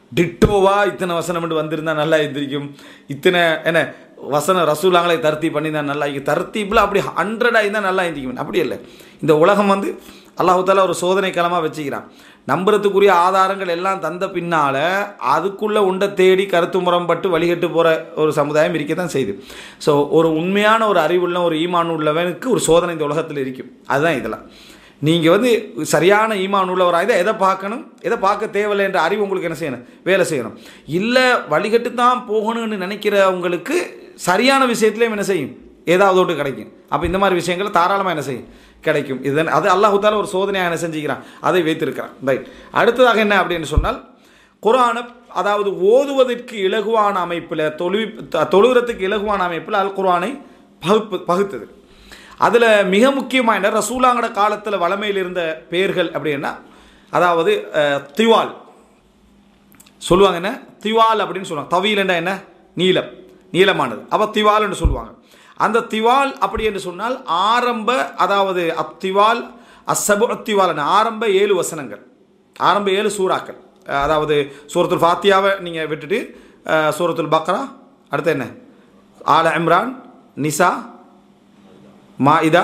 டிட்டோவா இத்தனை வசனம் மட்டும் வந்திருந்தா நல்லா எந்திரிக்கும் இத்தனை என்ன வசனம் ரசூலாங்களே தர்த்தி பண்ணியிருந்தா நல்லா இருக்கும் தர்த்தீப்பில் அப்படி ஹண்ட்ரடாக இருந்தால் நல்லா எந்திரிக்கும் அப்படி இல்லை இந்த உலகம் வந்து அல்லாஹு தாலா ஒரு சோதனை களமாக வச்சுக்கிறான் நம்புறதுக்குரிய ஆதாரங்கள் எல்லாம் தந்த பின்னால் அதுக்குள்ளே உண்டை தேடி கருத்து முரம்பட்டு வழிகட்டு போகிற ஒரு சமுதாயம் இருக்க தான் செய்யுது ஸோ ஒரு உண்மையான ஒரு அறிவுள்ள ஒரு ஈமான் உள்ளவனுக்கு ஒரு சோதனை இந்த உலகத்தில் இருக்கும் அதுதான் இதெல்லாம் நீங்கள் வந்து சரியான ஈமான் உள்ளவராக இதை எதை பார்க்கணும் எதை பார்க்க தேவையில்லை என்ற அறிவு உங்களுக்கு என்ன செய்யணும் வேலை செய்யணும் இல்லை வழிகட்டு தான் போகணும்னு நினைக்கிறவங்களுக்கு சரியான விஷயத்துலேயும் என்ன செய்யும் ஏதாவது ஒன்று கிடைக்கும் அப்போ இந்த மாதிரி விஷயங்கள் தாராளமாக என்ன செய்யும் கிடைக்கும் இதன் அது அல்லாஹுத்தால ஒரு சோதனையாக என்ன செஞ்சுக்கிறான் அதை வைத்திருக்கிறான் ரைட் அடுத்ததாக என்ன அப்படின்னு சொன்னால் குரானை அதாவது ஓதுவதற்கு இலகுவான அமைப்பில் தொழு தொழுகிறதுக்கு இலகுவான அமைப்பில் அல் குரானை பகுப்பு பகுத்தது அதில் மிக முக்கியமாக என்ன ரசூலாங்கட காலத்தில் வளமையில் இருந்த பெயர்கள் அப்படின்னா அதாவது அஹ், திவால் சொல்லுவாங்க என்ன திவால் அப்படின்னு சொல்லுவாங்க தவீலண்டா என்ன நீலம் நீளமானது அப்போ திவால்னு சொல்லுவாங்க அந்த திவால் அப்படி என்று சொன்னால் ஆரம்ப அதாவது அத்திவால் அசபு அத்திவால் ஆரம்ப ஏழு வசனங்கள் ஆரம்ப ஏழு சூறாக்கள் அஹ், அதாவது சூரத்துல் ஃபாத்தியாவை நீங்கள் விட்டுட்டு அஹ், சூரத்துல் பக்ரா அடுத்து என்ன ஆல இம்ரான் நிசா மாஇதா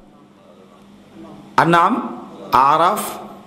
அன்னாம் ஆராஃப்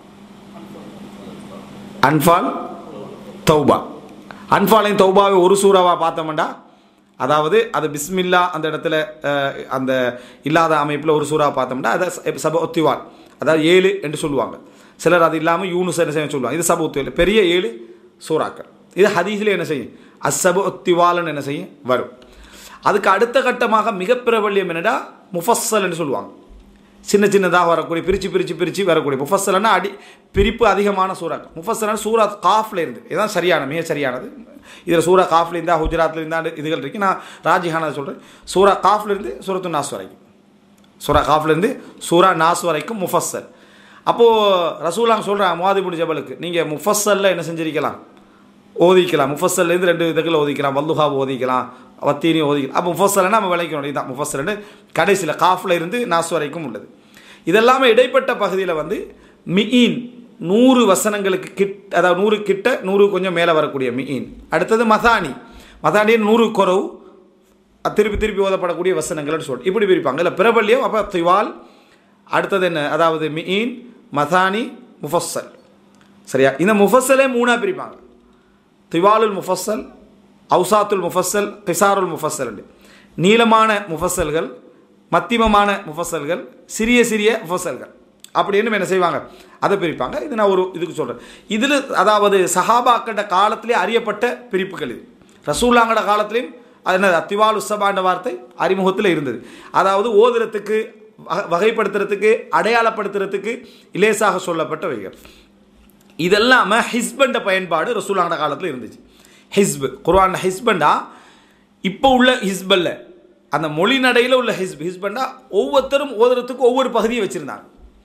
அன்ஃபால் தௌபா அன்ஃபாலையும் தௌபாவை ஒரு சூறாவா பார்த்தோம்டா அதாவது அது பிஸ்மில்லா அந்த இடத்துல அஹ், அந்த இல்லாத அமைப்பில் ஒரு சூறா பார்த்தோம்னா அதை ச- சப ஒத்திவால் அதாவது ஏழு என்று சொல்லுவாங்க சிலர் அது இல்லாமல் யூனுஸ் என்ன செய்ய சொல்லுவாங்க இது சப ஒத்திவால் பெரிய ஏழு சூறாக்கள் இது ஹதீஸில் என்ன செய்யும் அசப ஒத்திவால்னு என்ன செய்யும் வரும் அதுக்கு அடுத்த கட்டமாக மிக பிரபல்யம் என்னடா முஃபஸ்ஸல் என்று சொல்லுவாங்க சின்ன சின்னதாக வரக்கூடிய பிரித்து பிரித்து பிரித்து வரக்கூடிய முஃபஸ்ஸல்னா அடி பிரிப்பு அதிகமான சூறாக்கள் முஃபஸ்ஸல்னா சூரா காஃப்ல இருந்து இதுதான் சரியான மிக சரியானது இதில் சூரா காஃப்ல இருந்தா குஜராத்ல இருந்தா இதுகள் இருக்கு நான் ராஜிஹானா சொல்கிறேன் சூரா காஃப்ல இருந்து சூரத்து நாஸ் வரைக்கும் சூரா காஃப்ல இருந்து சூரா நாஸ் வரைக்கும் முஃபஸ்ஸல் அப்போது ரசூலாங்க சொல்கிறாங்க முவாதிபுடி ஜபலுக்கு நீங்கள் முஃபஸ்ஸல்ல என்ன செஞ்சிருக்கலாம் ஓதிக்கலாம் முஃபஸ்ஸல்லேருந்து ரெண்டு இதுகள் ஓதிக்கலாம் வல்லுஹா ஓதிக்கலாம் வத்தீனி ஓதிக்கலாம் அப்போ முஃபஸ்ஸல்னா நம்ம விளைக்கணும் இதுதான் முஃபஸ்ஸல்னு கடைசியில் காஃபில் இருந்து நாஸ் வரைக்கும் உள்ளது இதெல்லாமே இடைப்பட்ட பகுதியில் வந்து மியின் நூறு வசனங்களுக்கு கிட் அதாவது நூறு கிட்ட நூறு கொஞ்சம் மேலே வரக்கூடிய மியின் அடுத்தது மதானி மதானியின் நூறு குறவு அது திருப்பி திருப்பி ஓதப்படக்கூடிய வசனங்கள்னு சொல்லிட்டு இப்படி பிரிப்பாங்க இல்லை பிரபல்யம் அப்போ திவால் அடுத்தது என்ன அதாவது மியின் மதானி முஃபஸ்ஸல் சரியா இந்த முஃபஸ்ஸலே மூணாக பிரிப்பாங்க திவாலுல் முஃபஸ்ஸல் அவுசாத்துல் முஃபஸ்ஸல் கிசாருல் முஃபஸ்ஸல் நீளமான முஃபஸ்ஸல்கள் மத்தியமமான முஃபஸ்ஸல்கள் சிறிய சிறிய முஃபஸ்ஸல்கள் அப்படின்னு என்ன செய்வாங்க அதை பிரிப்பாங்க இது நான் ஒரு இதுக்கு சொல்கிறேன் இதில் அதாவது சஹாபாக்கட காலத்திலே அறியப்பட்ட பிரிப்புகள் இது ரசூல்லாங்கட காலத்திலையும் அது என்ன அத்திவால் உசபாண்ட வார்த்தை அறிமுகத்தில் இருந்தது அதாவது ஓதுறதுக்கு வகை- வகைப்படுத்துறதுக்கு அடையாளப்படுத்துறதுக்கு இலேசாக சொல்லப்பட்டவைகள் இதெல்லாம ஹிஸ்பண்ட பயன்பாடு ரசூலான காலத்தில் இருந்துச்சு ஹிஸ்பு குர்ஆன் ஹிஸ்பண்டா இப்போ உள்ள ஹிஸ்பல்ல அந்த மொழி நடையில் உள்ள ஹிஸ்ப் ஹிஸ்பண்டா ஒவ்வொருத்தரும் ஓதுறதுக்கு ஒவ்வொரு பகுதியை வச்சுருந்தாங்க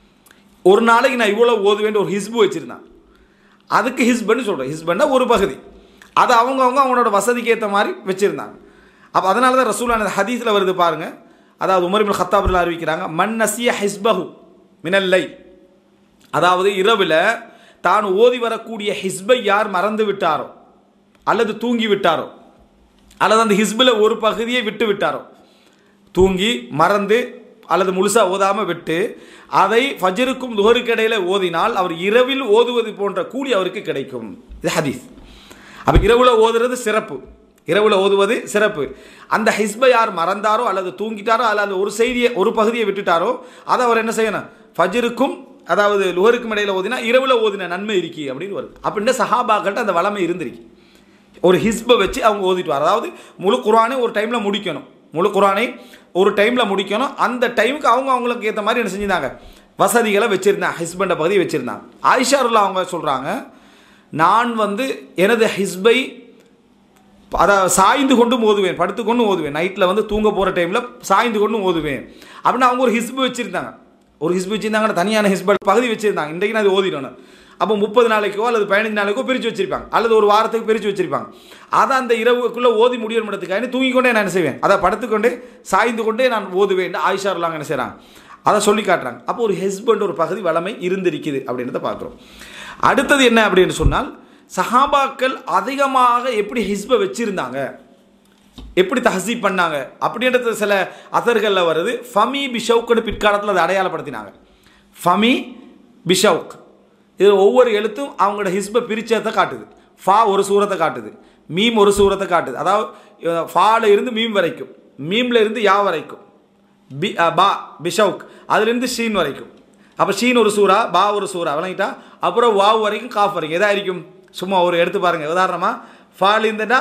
ஒரு நாளைக்கு நான் இவ்வளோ ஓதுவேன் ஒரு ஹிஸ்பு வச்சுருந்தாங்க அதுக்கு ஹிஸ்பன்னு சொல்கிறேன் ஹிஸ்பண்டா ஒரு பகுதி அதை அவங்கவங்க அவங்களோட வசதிக்கு ஏற்ற மாதிரி வச்சுருந்தாங்க அப்போ அதனால தான் ரசூலான ஹதீஸில் வருது பாருங்க அதாவது உமர் இப்னு கத்தாபில் அறிவிக்கிறாங்க மன் நசிய ஹிஸ்பஹு மினல்லை அதாவது இரவில் தான் ஓதி வரக்கூடிய ஹிஸ்பை யார் மறந்து விட்டாரோ அல்லது தூங்கி விட்டாரோ அல்லது அந்த ஹிஸ்பில் ஒரு பகுதியை விட்டு விட்டாரோ தூங்கி மறந்து அல்லது முழுசாக ஓதாமல் விட்டு அதை ஃபஜருக்கும் துஹருக்கு இடையில ஓதினால் அவர் இரவில் ஓதுவது போன்ற கூலி அவருக்கு கிடைக்கும் இது ஹதீஸ் அப்போ இரவுல ஓதுறது சிறப்பு இரவுல ஓதுவது சிறப்பு அந்த ஹிஸ்பை யார் மறந்தாரோ அல்லது தூங்கிட்டாரோ அல்லது ஒரு செய்தியை ஒரு பகுதியை விட்டுட்டாரோ அதை அவர் என்ன செய்யணும் ஃபஜருக்கும் அதாவது லுகருக்கும் இடையில ஓதினா இரவுல ஓதின நன்மை இருக்கி அப்படின்னு வருது அப்படின்ற சஹாபாக்கிட்ட அந்த வளமை இருந்திருக்கு ஒரு ஹிஸ்பை வச்சு அவங்க ஓதிட்டு வர அதாவது முழு குரானை ஒரு டைமில் முடிக்கணும் முழு குரானை ஒரு டைமில் முடிக்கணும் அந்த டைமுக்கு அவங்க அவங்களுக்கு ஏற்ற மாதிரி என்ன செஞ்சிருந்தாங்க வசதிகளை வச்சுருந்தாங்க ஹிஸ்பண்ட பகுதி வச்சுருந்தாங்க ஆயிஷாருல்லா அவங்க சொல்கிறாங்க நான் வந்து எனது ஹிஸ்பை அதாவது சாய்ந்து கொண்டும் ஓதுவேன் படுத்துக்கொண்டும் ஓதுவேன் நைட்டில் வந்து தூங்க போகிற டைமில் சாய்ந்து கொண்டும் ஓதுவேன் அப்படின்னு அவங்க ஒரு ஹிஸ்பு வச்சுருந்தாங்க ஒரு ஹிஸ்பு வச்சுருந்தாங்க தனியான ஹிஸ்பல் பகுதி வச்சுருந்தாங்க இன்றைக்கு நான் அது ஓதிடணும் அப்போ முப்பது நாளைக்கோ அல்லது பதினஞ்சு நாளைக்கோ பிரித்து வச்சிருப்பாங்க அல்லது ஒரு வாரத்துக்கு பிரித்து வச்சிருப்பாங்க அதை அந்த இரவுக்குள்ளே ஓதி முடியணுன்றதுக்காக தூங்கி கொண்டே நான் என்ன செய்வேன் அதை படுத்துக்கொண்டே சாய்ந்து கொண்டே நான் ஓதுவேன் ஆயிஷாருலாங்க என்ன செய்கிறாங்க அதை சொல்லி காட்டுறாங்க அப்போ ஒரு ஹெஸ்பண்ட் ஒரு பகுதி வளமை இருந்திருக்குது அப்படின்றத பார்க்குறோம் அடுத்தது என்ன அப்படின்னு சொன்னால் சஹாபாக்கள் அதிகமாக எப்படி ஹிஸ்பை வச்சிருந்தாங்க எப்படி தஹசீப் பண்ணாங்க அப்படின்றது சில அசர்களில் வருது ஃபமி பிஷவுக்குன்னு பிற்காலத்தில் அதை அடையாளப்படுத்தினாங்க ஃபமி பிஷவுக் இது ஒவ்வொரு எழுத்தும் அவங்களோட ஹிஸ்பை பிரிச்சதை காட்டுது ஃபா ஒரு சூரத்தை காட்டுது மீம் ஒரு சூரத்தை காட்டுது அதாவது ஃபால இருந்து மீம் வரைக்கும் மீம்ல இருந்து யா வரைக்கும் பி அ, பா பிஷவுக் அதுலேருந்து ஷீன் வரைக்கும் அப்போ ஷீன் ஒரு சூறா பா ஒரு சூறா விளங்கிட்டா அப்புறம் வாவ் வரைக்கும் காஃப் வரைக்கும் எதா இருக்கும் சும்மா ஒரு எடுத்து பாருங்க உதாரணமாக ஃபால் இருந்துட்டா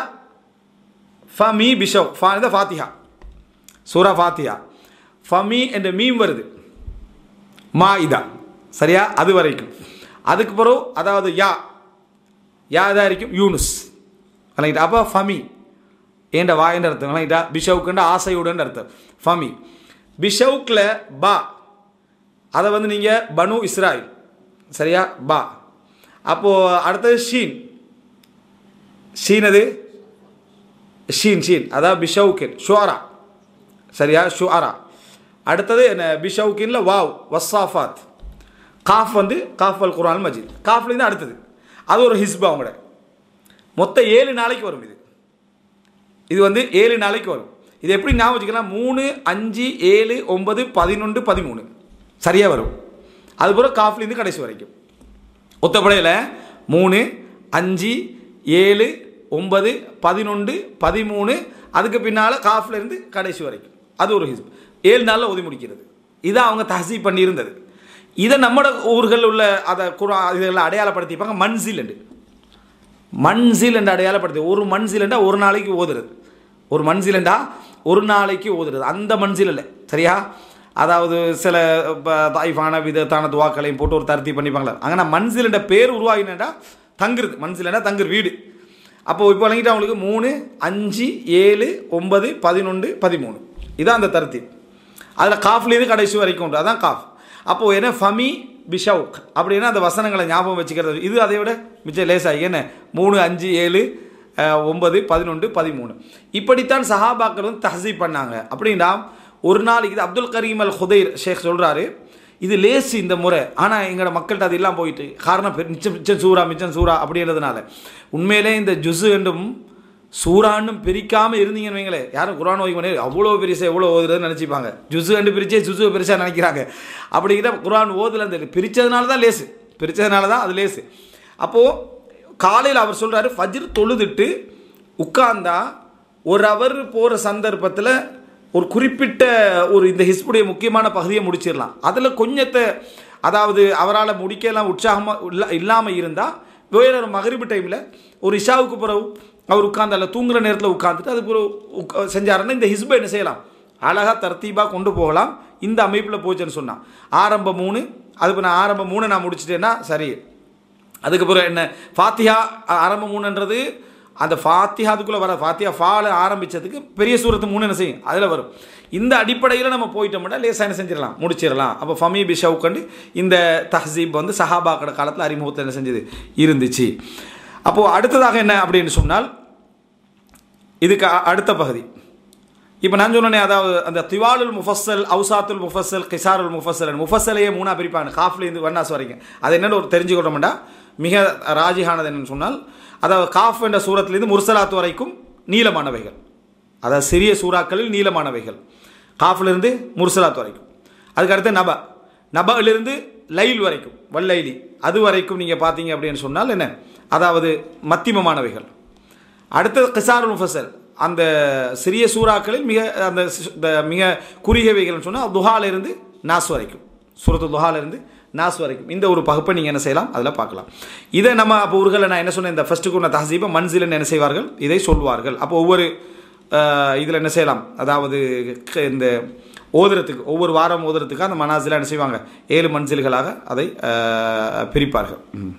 ஃபமி பிஷவ் ஃபா இந்த ஃபாத்திஹா சூரா ஃபாத்திஹா ஃபமி என்ற மீம் வருது மா இதா சரியா அது வரைக்கும் அதுக்கு பிறகு அதாவது யா யா இதா இருக்கும் யூனுஸ் விளங்கிட்டா அப்போ ஃபமி ஏண்ட வாயின்ற அர்த்தம் விளங்கிட்டா பிஷவுக்குன்ற ஆசையுடன் அர்த்தம் ஃபமி பிஷவுக்கில் பா அதை வந்து நீங்கள் பனு இஸ்ராயில் சரியா பா அப்போது அடுத்தது ஷீன் ஷீன் அது ஷீன் ஷீன் அதாவது பிஷவுக்கின் ஷுவாரா சரியா ஷுஆரா அடுத்தது என்ன பிஷவுக்கின்ல வாவ் வஸ்ஸாஃபாத் காஃப் வந்து காஃப் அல் குரான் மஜீத் காஃப்லேருந்து அடுத்தது அது ஒரு ஹிஸ்பு அவங்களோட மொத்தம் ஏழு நாளைக்கு வரும் இது இது வந்து ஏழு நாளைக்கு வரும் இது எப்படி ஞாபகம் வச்சுக்கலாம் மூணு அஞ்சு ஏழு ஒன்பது பதினொன்று பதிமூணு சரியாக வரும் அதுபோல் காஃப்லேருந்து கடைசி வரைக்கும் ஒத்தப்படையில் மூணு அஞ்சு ஏழு ஒன்பது பதினொன்று பதிமூணு அதுக்கு பின்னால் காஃப்லேருந்து கடைசி வரைக்கும் அது ஒரு ஹிஸ்ப் ஏழு நாளில் ஒதி முடிக்கிறது இதை அவங்க தஹசீப் பண்ணியிருந்தது இதை நம்மளோட ஊர்கள் உள்ள அதை குரா இதெல்லாம் அடையாளப்படுத்திப்பாங்க மன்சில் என்று மன்சில் என்று அடையாளப்படுத்தி ஒரு மன்சில் என்றால் ஒரு நாளைக்கு ஓதுறது ஒரு மன்சில் என்றா ஒரு நாளைக்கு ஓதுறது அந்த மன்சில் இல்லை சரியா அதாவது சில தாய்ஃபான விதத்தான துவாக்களையும் போட்டு ஒரு தருத்தி பண்ணிப்பாங்களே அங்கே மன்சில் என்ற பேர் உருவாகினா தங்குறது மன்சில் தங்குற வீடு அப்போ இப்போ வழங்கிட்டு அவங்களுக்கு மூணு அஞ்சு ஏழு ஒன்பது பதினொன்று பதிமூணு இதான் அந்த தருத்தி அதில் காஃப்லேருந்து கடைசி வரைக்கும் உண்டு அதான் காஃப் அப்போது என்ன ஃபமி பிஷவுக் அப்படின்னா அந்த வசனங்களை ஞாபகம் வச்சுக்கிறது இது அதை விட மிச்சம் லேசாகி என்ன மூணு அஞ்சு ஏழு அஹ், ஒன்பது பதினொன்று பதிமூணு இப்படித்தான் சஹாபாக்கள் வந்து தஹசீப் பண்ணாங்க அப்படின்னா ஒரு நாளைக்கு இது அப்துல் கரீம் அல் ஹுதைர் ஷேக் சொல்கிறாரு இது லேசு இந்த முறை ஆனால் எங்களோட மக்கள்கிட்ட அது எல்லாம் போயிட்டு காரணம் பெ- மிச்சம் மிச்சம் சூறா மிச்சம் சூறா அப்படின்றதுனால உண்மையிலே இந்த ஜுசு என்றும் சூறான்னும் பிரிக்காமல் இருந்தீங்கன்னு வைங்களேன் யாரும் குரான் ஓய்வு பண்ணி அவ்வளோ பெருசா எவ்வளோ ஓதுறதுன்னு நினச்சிப்பாங்க ஜுசு அண்டு பிரிச்சே ஜுசு பெருசாக நினைக்கிறாங்க அப்படிங்கிற குரான் ஓதுல அந்த பிரித்ததுனால தான் லேசு பிரித்ததுனால தான் அது லேசு அப்போது காலையில் அவர் சொல்கிறாரு ஃபஜ்ர் தொழுதுட்டு உட்கார்ந்தா ஒரு அவர் போகிற சந்தர்ப்பத்தில் ஒரு குறிப்பிட்ட ஒரு இந்த ஹிஸ்புடைய முக்கியமான பகுதியை முடிச்சிடலாம் அதில் கொஞ்சத்தை அதாவது அவரால் முடிக்கலாம் உற்சாகமாக இல்ல இல்லாமல் இருந்தால் வேற ஒரு மகரிபு டைமில் ஒரு இஷாவுக்கு பிறகு அவர் உட்கார்ந்து அல்ல தூங்குற நேரத்தில் உட்காந்துட்டு அது பிறகு உட்கா- செஞ்சாருன்னா இந்த ஹிஸ்பை என்ன செய்யலாம் அழகாக தர்த்தீபாக கொண்டு போகலாம் இந்த அமைப்பில் போச்சுன்னு சொன்னான் ஆரம்பம் மூணு அதுக்கு நான் ஆரம்பம் மூணு நான் முடிச்சிட்டேன்னா சரி அதுக்கப்புறம் என்ன ஃபாத்திஹா அ- ஆரம்பம் மூணுன்றது அந்த ஃபாத்திஹாதுக்குள்ளே வர ஃபாத்திஹா ஃபால ஆரம்பித்ததுக்கு பெரிய சூரத்து மூணு என்ன செய்யும் அதில் வரும் இந்த அடிப்படையில் நம்ம போயிட்டோம்னா லேசாக என்ன செஞ்சிடலாம் முடிச்சிடலாம் அப்போ ஃபமி பிஷவு கண்டு இந்த தஹசீப் வந்து சஹாபாக்கட காலத்தில் அறிமுகத்தில் என்ன செஞ்சது இருந்துச்சு அப்போது அடுத்ததாக என்ன அப்படின்னு சொன்னால் இதுக்கு அ- அடுத்த பகுதி இப்போ நான் சொன்னேனே அதாவது அந்த திவாலுல் முஃபஸ்ஸல் அவுசாத்துல் முஃபஸ்ஸல் கிசாருல் முஃபஸ்ஸல் முஃபஸ்ஸலையே மூணா பிரிப்பாங்க காஃப்லேருந்து வண்ணாஸ் வரைக்கும் அது என்னன்னு ஒரு தெரிஞ்சுக்கிட்டோம்டா மிக ராஜிகானது என்னன்னு சொன்னால் அதாவது காஃப் என்ற சூரத்திலிருந்து முர்சலாத் வரைக்கும் நீளமானவைகள் அதாவது சிறிய சூறாக்களில் நீளமானவைகள் காஃபிலிருந்து முர்சலாத் வரைக்கும் அதுக்கு அடுத்து நப நபலிருந்து லைல் வரைக்கும் வல்லைலி அது வரைக்கும் நீங்கள் பார்த்தீங்க அப்படின்னு சொன்னால் என்ன அதாவது மத்தியமமானவைகள் அடுத்தது கிசாருல் முஃபசல் அந்த சிறிய சூறாக்களில் மிக அந்த சி- இந்த மிக குறுகியவைகள்னு சொன்னால் துஹாலிருந்து நாஸ் வரைக்கும் சூரத்து துஹாலிருந்து நாஸ் வரைக்கும் இந்த ஒரு பகுப்பை நீங்கள் என்ன செய்யலாம் அதில் பார்க்கலாம் இதை நம்ம அப்போ ஊர்களை நான் என்ன சொன்னேன் இந்த ஃபஸ்ட்டு குன்ன தஹசீபை மன்சிலன் என்ன செய்வார்கள் இதை சொல்வார்கள் அப்போ ஒவ்வொரு இதில் என்ன செய்யலாம் அதாவது க- இந்த ஓதுறதுக்கு ஒவ்வொரு வாரம் ஓதுறதுக்கு அந்த மனாசில என்ன செய்வாங்க ஏழு மன்சில்களாக அதை அஹ், பிரிப்பார்கள் ம்.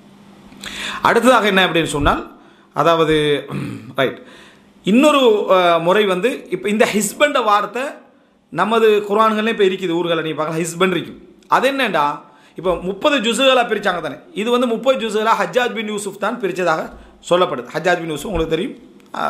அடுத்ததாக என்ன அப்படின்னு சொன்னால் அதாவது ரைட் இன்னொரு அஹ், முறை வந்து இப்போ இந்த ஹிஸ்பண்ட வார்த்தை நமது குரான்களே இப்போ இருக்குது ஊர்களை நீ பார்க்கலாம் ஹிஸ்பண்ட் இருக்கும் அது என்னண்டா இப்போ முப்பது ஜுசுகளாக பிரிச்சாங்க தானே இது வந்து முப்பது ஜுசுகளாக ஹஜ்ஜாஜ் பின் யூசுஃப் தான் பிரித்ததாக சொல்லப்படுது ஹஜ்ஜாஜ் பின் யூசுப் உங்களுக்கு தெரியும்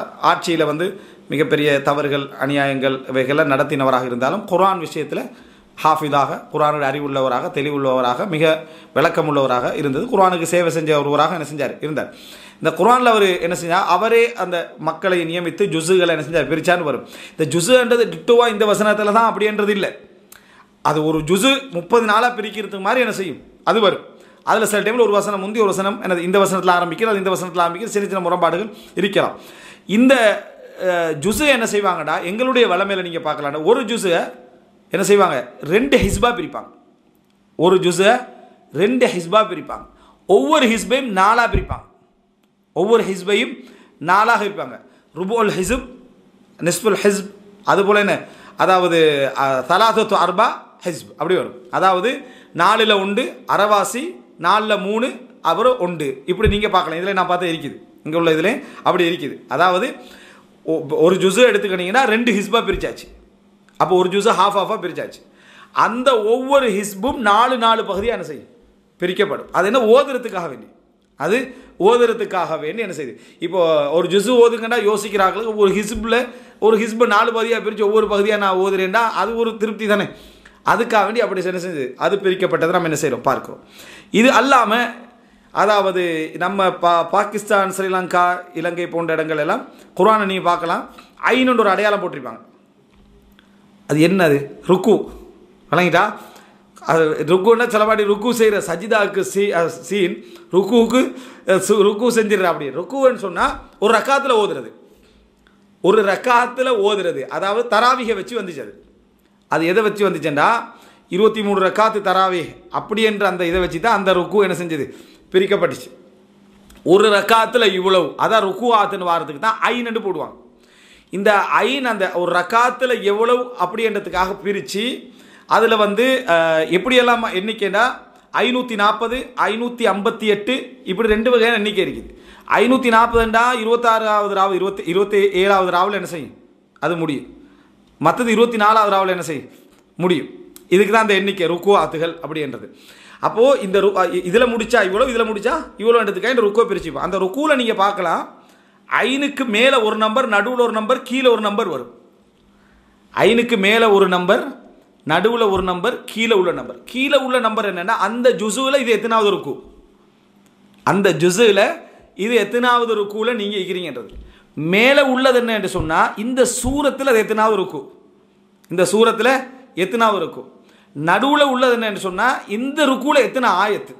ஆட்சியில் வந்து மிகப்பெரிய தவறுகள் அநியாயங்கள் இவைகள்லாம் நடத்தினவராக இருந்தாலும் குர்ஆன் விஷயத்தில் ஹாஃபிதாக குரானுடைய அறிவுள்ளவராக தெளிவுள்ளவராக மிக விளக்கமுள்ளவராக இருந்தது குரானுக்கு சேவை செஞ்ச ஒருவராக என்ன செஞ்சார் இருந்தார் இந்த குரானில் அவர் என்ன செஞ்சார் அவரே அந்த மக்களை நியமித்து ஜுஸுகளை என்ன செஞ்சார் பிரிச்சான்னு வரும் இந்த ஜுஸுன்றது டிட்டுவா இந்த வசனத்தில் தான் அப்படின்றது இல்லை அது ஒரு ஜுஸு முப்பது நாளாக பிரிக்கிறதுக்கு மாதிரி என்ன செய்யும் அது வரும் அதில் சில டைமில் ஒரு வசனம் முந்தி ஒரு வசனம் என்னது இந்த வசனத்தில் ஆரம்பிக்கிறது அது இந்த வசனத்தில் ஆரம்பிக்கிறது சின்ன சின்ன முரண்பாடுகள் இருக்கலாம் இந்த ஜுஸு என்ன செய்வாங்கடா எங்களுடைய வளமையில் நீங்கள் பார்க்கலாம்டா ஒரு ஜுஸை என்ன செய்வாங்க ரெண்டு ஹிஸ்பா பிரிப்பாங்க ஒரு ஜுஸை ரெண்டு ஹிஸ்பா பிரிப்பாங்க ஒவ்வொரு ஹிஸ்பையும் நாலாக பிரிப்பாங்க ஒவ்வொரு ஹிஸ்பையும் நாலாக இருப்பாங்க ருபுல் ஹிஸ்ப் நிஸ்புல் ஹிஸ்ப் அதுபோல் என்ன அதாவது தலாத்து அர்பா ஹிஸ்ப் அப்படி வரும் அதாவது நாலில் உண்டு அறவாசி நாலில் மூணு அப்புறம் உண்டு இப்படி நீங்கள் பார்க்கலாம் இதில் நான் பார்த்தா இருக்குது இங்கே உள்ள இதில் அப்படி இருக்குது அதாவது ஒரு ஜுஸு எடுத்துக்கிட்டிங்கன்னா ரெண்டு ஹிஸ்பா பிரிச்சாச்சு அப்போ ஒரு ஜூஸை ஹாஃப் ஹாஃபாக பிரிச்சாச்சு அந்த ஒவ்வொரு ஹிஸ்பும் நாலு நாலு பகுதியாக என்ன செய்யும் பிரிக்கப்படும் அது என்ன ஓதுறதுக்காக வேண்டி அது ஓதுறதுக்காக வேண்டி என்ன செய்யுது இப்போ ஒரு ஜுசு ஓதுங்கன்னா யோசிக்கிறாங்களுக்கு ஒரு ஹிஸ்பில் ஒரு ஹிஸ்பு நாலு பகுதியாக பிரித்து ஒவ்வொரு பகுதியாக நான் ஓதுறேன்டா அது ஒரு திருப்தி தானே அதுக்காக வேண்டி அப்படி என்ன செஞ்சது அது பிரிக்கப்பட்டதை நம்ம என்ன செய்கிறோம் பார்க்குறோம் இது அல்லாமல் அதாவது நம்ம பா பாகிஸ்தான் ஸ்ரீலங்கா இலங்கை போன்ற இடங்கள் எல்லாம் குரானை நீங்கள் பார்க்கலாம் ஐநூறு ஒரு அடையாளம் போட்டிருப்பாங்க அது என்னது ருக்கு வழங்கிட்டா அது ருக்குன்னா சிலவாடி ருக்கு செய்கிற சஜிதாவுக்கு சீ சீன் ருக்குவுக்கு ருக்கு செஞ்சிடற அப்படி ருக்குன்னு சொன்னால் ஒரு ரக்காத்தில் ஓதுறது ஒரு ரக்காத்தில் ஓதுறது அதாவது தராவிகை வச்சு வந்துச்சு அது அது எதை வச்சு வந்துச்சுண்டா இருபத்தி மூணு ரக்காத்து தராவி அப்படி என்ற அந்த இதை வச்சு தான் அந்த ருக்கு என்ன செஞ்சது பிரிக்கப்பட்டுச்சு ஒரு ரக்காத்தில் இவ்வளவு அதான் ருக்கு ஆத்துன்னு வாரத்துக்கு தான் ஐநண்டு போடுவாங்க இந்த ஐன் அந்த ஒரு ரக்காத்தில் எவ்வளவு அப்படின்றதுக்காக பிரித்து அதில் வந்து எப்படியெல்லாம் எண்ணிக்கைனா ஐநூற்றி நாற்பது ஐநூற்றி ஐம்பத்தி எட்டு இப்படி ரெண்டு வகையான எண்ணிக்கை இருக்குது ஐநூற்றி நாற்பதுண்டா இருபத்தாறாவது ராவு இருபத்தி இருபத்தி ஏழாவது ராவில் என்ன செய்யும் அது முடியும் மற்றது இருபத்தி நாலாவது ராவில் என்ன செய்யும் முடியும் இதுக்கு தான் அந்த எண்ணிக்கை ருக்கோ ஆத்துகள் அப்படின்றது அப்போது இந்த ரு இதில் முடிச்சா இவ்வளோ இதில் முடிச்சா இவ்வளோன்றதுக்காக இந்த ருக்கோ பிரிச்சுப்போம் அந்த ருக்குவில் நீங்கள் பார்க்கலாம் ஐனுக்கு மேலே ஒரு நம்பர் நடுவில் ஒரு நம்பர் கீழே ஒரு நம்பர் வரும் ஐனுக்கு மேலே ஒரு நம்பர் நடுவில் ஒரு நம்பர் கீழே உள்ள நம்பர் கீழே உள்ள நம்பர் என்னென்னா அந்த ஜுசுவில் இது எத்தனாவது ருக்கு அந்த ஜுசுவில் இது எத்தனாவது ருக்குவில் நீங்கள் இருக்கிறீங்கன்றது மேலே உள்ளது என்ன என்று சொன்னால் இந்த சூரத்தில் அது எத்தனாவது ருக்கு இந்த சூரத்தில் எத்தனாவது ருக்கு நடுவில் உள்ளது என்ன என்று சொன்னால் இந்த ருக்குவில் எத்தனை ஆயத்து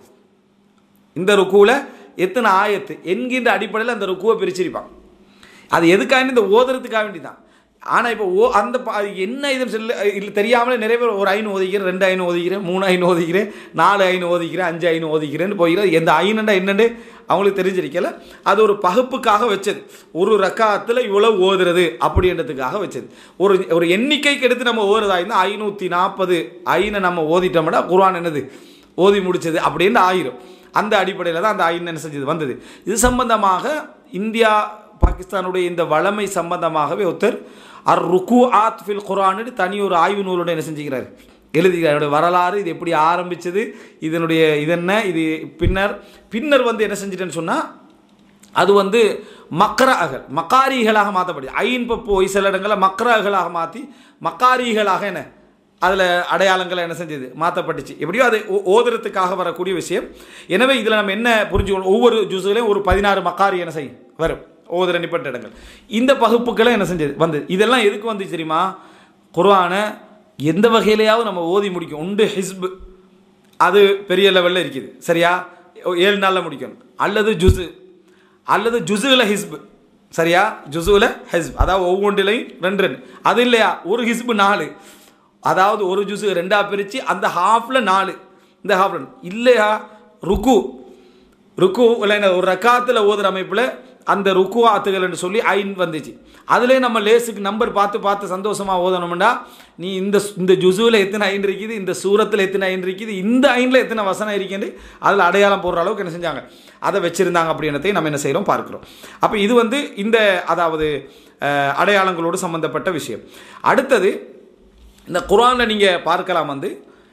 இந்த ருக்குவில் எத்தனை ஆயத்து என்கின்ற அடிப்படையில் அந்த ருக்குவை பிரிச்சிருப்பாங்க அது எதுக்காக இந்த ஓதுறதுக்காக வேண்டி தான் ஆனால் இப்போ ஓ அந்த என்ன இதுன்னு சொல்ல இல்லை தெரியாமலே நிறைய பேர் ஒரு ஐநூறு ஓதிக்கிறேன் ரெண்டு ஐநூறு ஓதிக்கிறேன் மூணு ஐநூறு ஓதிக்கிறேன் நாலு ஐநூறு ஓதிக்கிறேன் அஞ்சு ஐநூறு ஓதிக்கிறேன்னு போய்க்கிறேன் எந்த ஐநண்டா என்னண்டு அவங்களுக்கு தெரிஞ்சிருக்கல அது ஒரு பகுப்புக்காக வச்சது ஒரு ரக்காத்தில் இவ்வளோ ஓதுறது அப்படின்றதுக்காக வச்சது ஒரு ஒரு எண்ணிக்கைக்கு எடுத்து நம்ம ஓதுறதா இருந்தால் ஐநூற்றி நாற்பது ஐனை நம்ம ஓதிட்டோம்னா குர்ஆன் என்னது ஓதி முடிச்சது அப்படின்னு ஆயிரும் அந்த அடிப்படையில் தான் அந்த ஐன் என்ன செஞ்சது வந்தது இது சம்பந்தமாக இந்தியா பாகிஸ்தானுடைய இந்த வளமை சம்பந்தமாகவே ஒருத்தர் அர் ருக்கு ஆத் ஃபில் குரான்னு தனி ஒரு ஆய்வு நூலோட என்ன செஞ்சுக்கிறார் எழுதுகிறார் வரலாறு இது எப்படி ஆரம்பிச்சது இதனுடைய இதென்ன இது பின்னர் பின்னர் வந்து என்ன செஞ்சிட்டேன்னு சொன்னால் அது வந்து மக்கராகள் மக்காரிகளாக மாற்றப்படுது ஐன் இப்போ போய் சில இடங்களில் மக்கராகளாக மாற்றி மக்காரிகளாக என்ன அதில் அடையாளங்களை என்ன செஞ்சது மாற்றப்பட்டுச்சு எப்படியோ அது ஓதுறதுக்காக வரக்கூடிய விஷயம் எனவே இதில் நம்ம என்ன புரிஞ்சுக்கணும் ஒவ்வொரு ஜூஸுகளையும் ஒரு பதினாறு மக்காரி என்ன செய்யும் வரும் ஓதுற நிப்பட்ட இடங்கள் இந்த பகுப்புகளை என்ன செஞ்சது வந்தது இதெல்லாம் எதுக்கு வந்து தெரியுமா குர்ஆனை எந்த வகையிலையாவது நம்ம ஓதி முடிக்கும் உண்டு ஹிஸ்பு அது பெரிய லெவலில் இருக்குது சரியா ஏழு நாளில் முடிக்கணும் அல்லது ஜுஸு அல்லது ஜுஸுல ஹிஸ்பு சரியா ஜுஸுல ஹிஸ்ப் அதாவது ஒவ்வொன்றிலையும் ரெண்டு ரெண்டு அது இல்லையா ஒரு ஹிஸ்பு நாலு அதாவது ஒரு ஜூஸு ரெண்டாக பிரித்து அந்த ஹாஃபில் நாலு இந்த ஹாஃபில் இல்லையா ருக்கு ருக்கு இல்லை ஒரு ரக்காத்தில் ஓதுற அமைப்பில் அந்த ருக்கு ஆத்துகள்னு சொல்லி ஐன் வந்துச்சு அதுலேயே நம்ம லேஸுக்கு நம்பர் பார்த்து பார்த்து சந்தோஷமாக ஓதணும்னா நீ இந்த இந்த ஜுசுவில் எத்தனை ஐன் இருக்குது இந்த சூரத்தில் எத்தனை ஐன் இருக்குது இந்த ஐனில் எத்தனை வசனம் இருக்குன்னு அதில் அடையாளம் போடுற அளவுக்கு என்ன செஞ்சாங்க அதை வச்சுருந்தாங்க அப்படின்றதையும் நம்ம என்ன செய்கிறோம் பார்க்குறோம் அப்போ இது வந்து இந்த அதாவது அடையாளங்களோடு சம்மந்தப்பட்ட விஷயம் அடுத்தது இந்த குரானில் நீங்கள் பார்க்கலாம் வந்து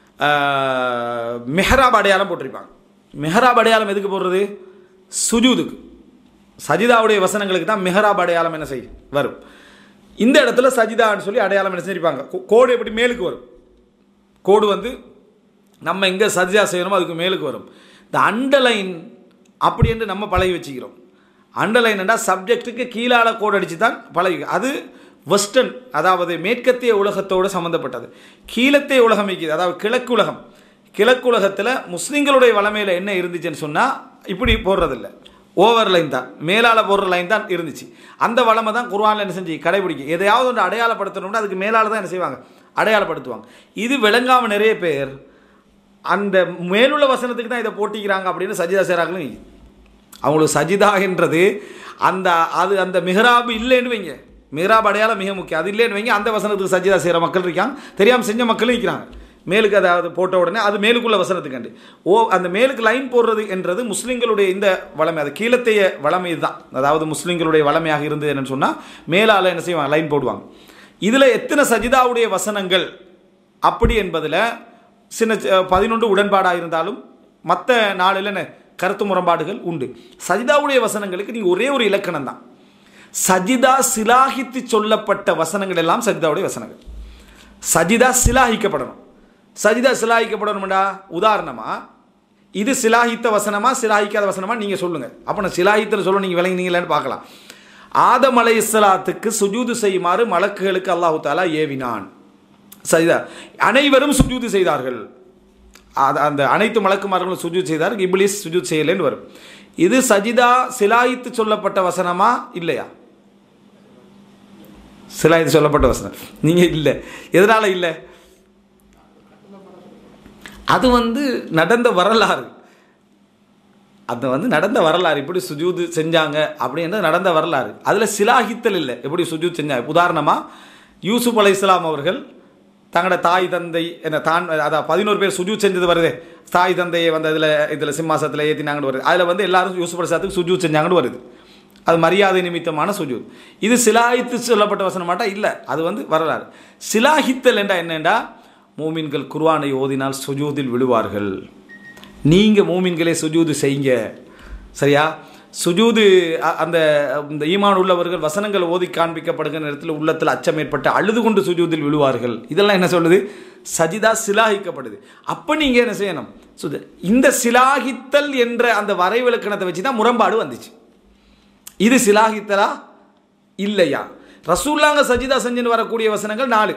மெஹராப் அடையாளம் போட்டிருப்பாங்க மெஹராப் அடையாளம் எதுக்கு போடுறது சுஜூதுக்கு சஜிதாவுடைய வசனங்களுக்கு தான் மெஹராப் அடையாளம் என்ன செய்யும் வரும் இந்த இடத்துல சஜிதான்னு சொல்லி அடையாளம் என்ன செஞ்சிருப்பாங்க கோடு எப்படி மேலுக்கு வரும் கோடு வந்து நம்ம எங்கே சஜ்ஜா செய்யணுமோ அதுக்கு மேலுக்கு வரும் இந்த அண்டர்லைன் அப்படி என்று நம்ம பழகி வச்சுக்கிறோம் அண்டர்லைன்டா சப்ஜெக்ட்டுக்கு கீழால கோடு அடித்து தான் பழகி அது வெஸ்டர்ன் அதாவது மேற்கத்திய உலகத்தோடு சம்மந்தப்பட்டது கீழத்திய உலகம் இருக்குது அதாவது கிழக்கு உலகம் கிழக்கு உலகத்தில் முஸ்லீம்களுடைய வளமையில் என்ன இருந்துச்சுன்னு சொன்னால் இப்படி போடுறதில்ல ஓவர் லைன் தான் மேலால் போடுற லைன் தான் இருந்துச்சு அந்த வளமை தான் குர்ஆனில் என்ன செஞ்சு கடைபிடிக்கும் எதையாவது ஒன்று அடையாளப்படுத்தணும்னா அதுக்கு மேலால் தான் என்ன செய்வாங்க அடையாளப்படுத்துவாங்க இது விளங்காமல் நிறைய பேர் அந்த மேலுள்ள வசனத்துக்கு தான் இதை போட்டிக்கிறாங்க அப்படின்னு சஜிதா சேராங்களும் இல்லை. அவங்களுக்கு சஜிதா என்றது அந்த அது அந்த மிஹராப் இல்லைன்னு வைங்க மிஹராப் அடையாளம் மிக முக்கியம் அது இல்லைன்னு வைங்க அந்த வசனத்துக்கு சஜிதா செய்கிற மக்கள் இருக்காங்க தெரியாமல் செஞ்ச மக்களும் இருக்கிறாங்க மேலுக்கு அதாவது போட்ட உடனே அது மேலுக்குள்ள வசனத்துக்காண்டி ஓ அந்த மேலுக்கு லைன் போடுறது என்றது முஸ்லீம்களுடைய இந்த வளமை அது கீழத்தைய வளமை தான் அதாவது முஸ்லீம்களுடைய வளமையாக இருந்தது என்னன்னு சொன்னால் மேலால் என்ன செய்வாங்க லைன் போடுவாங்க இதில் எத்தனை சஜிதாவுடைய வசனங்கள் அப்படி என்பதில் சின்ன அஹ், பதினொன்று உடன்பாடாக இருந்தாலும் மற்ற நாளில் என்ன கருத்து முரண்பாடுகள் உண்டு சஜிதாவுடைய வசனங்களுக்கு நீ ஒரே ஒரு இலக்கணம் தான் சஜிதா சிலாகித்து சொல்லப்பட்ட வசனங்கள் எல்லாம் சஜிதாவுடைய வசனங்கள் சஜிதா சிலாகிக்கப்படணும் சஜிதா சிலாகிக்கப்படணும்டா உதாரணமா இது சிலாகித்த வசனமா சிலாகிக்காத வசனமா நீங்க சொல்லுங்க அப்ப நான் சிலாகித்தல் சொல்ல நீங்க விளங்கினீங்களான்னு பார்க்கலாம் ஆதம் அலை இஸ்லாத்துக்கு சுஜூது செய்யுமாறு மலக்குகளுக்கு அல்லாஹு தாலா ஏவினான் சரிதா அனைவரும் சுஜூது செய்தார்கள் அது- அந்த அனைத்து மலக்குமார்களும் சுஜூத் செய்தார் இப்லீஸ் சுஜூத் செய்யலைன்னு வரும் இது சஜிதா சிலாயித்து சொல்லப்பட்ட வசனமா இல்லையா சிலாயித்து சொல்லப்பட்ட வசனம் நீங்க இல்லை எதனால இல்லை அது வந்து நடந்த வரலாறு அது வந்து நடந்த வரலாறு இப்படி சுஜூது செஞ்சாங்க அப்படின்றது நடந்த வரலாறு அதில் சிலாகித்தல் இல்லை எப்படி சுஜூத் செஞ்சாங்க உதாரணமாக யூசுப் அலை இஸ்லாம் அவர்கள் தங்களோட தாய் தந்தை என்ன தான் அதான் பதினோரு பேர் சுஜூத் செஞ்சது வருது தாய் தந்தையை வந்து அதில் இதில் சிம்மாசத்தில் ஏற்றினாங்கன்னு வருது அதில் வந்து எல்லாரும் யூசுப் அலிஸ்லாத்துக்கு சுஜூத் செஞ்சாங்கன்னு வருது அது மரியாதை நிமித்தமான சுஜூத் இது சிலாகித்து சொல்லப்பட்ட வசனம் மாட்டா இல்லை அது வந்து வரலாறு சிலாகித்தல் என்றா என்னண்டா மூமின்கள் குர்ஆனை ஓதினால் சுஜூதில் விழுவார்கள் நீங்கள் மூமின்களே சுஜூது செய்யுங்க சரியா சுஜூது அ- அந்த இந்த ஈமான் உள்ளவர்கள் வசனங்கள் ஓதி காண்பிக்கப்படுகிற நேரத்தில் உள்ளத்தில் அச்சம் ஏற்பட்டு அழுது கொண்டு சுஜூதில் விழுவார்கள் இதெல்லாம் என்ன சொல்லுது சஜிதா சிலாகிக்கப்படுது அப்போ நீங்கள் என்ன செய்யணும் சுது இந்த சிலாகித்தல் என்ற அந்த வரைவிலக்கணத்தை வச்சு தான் முரண்பாடு வந்துச்சு இது சிலாகித்தலா இல்லையா ரசூல்லாங்க சஜிதா செஞ்சுன்னு வரக்கூடிய வசனங்கள் நாலு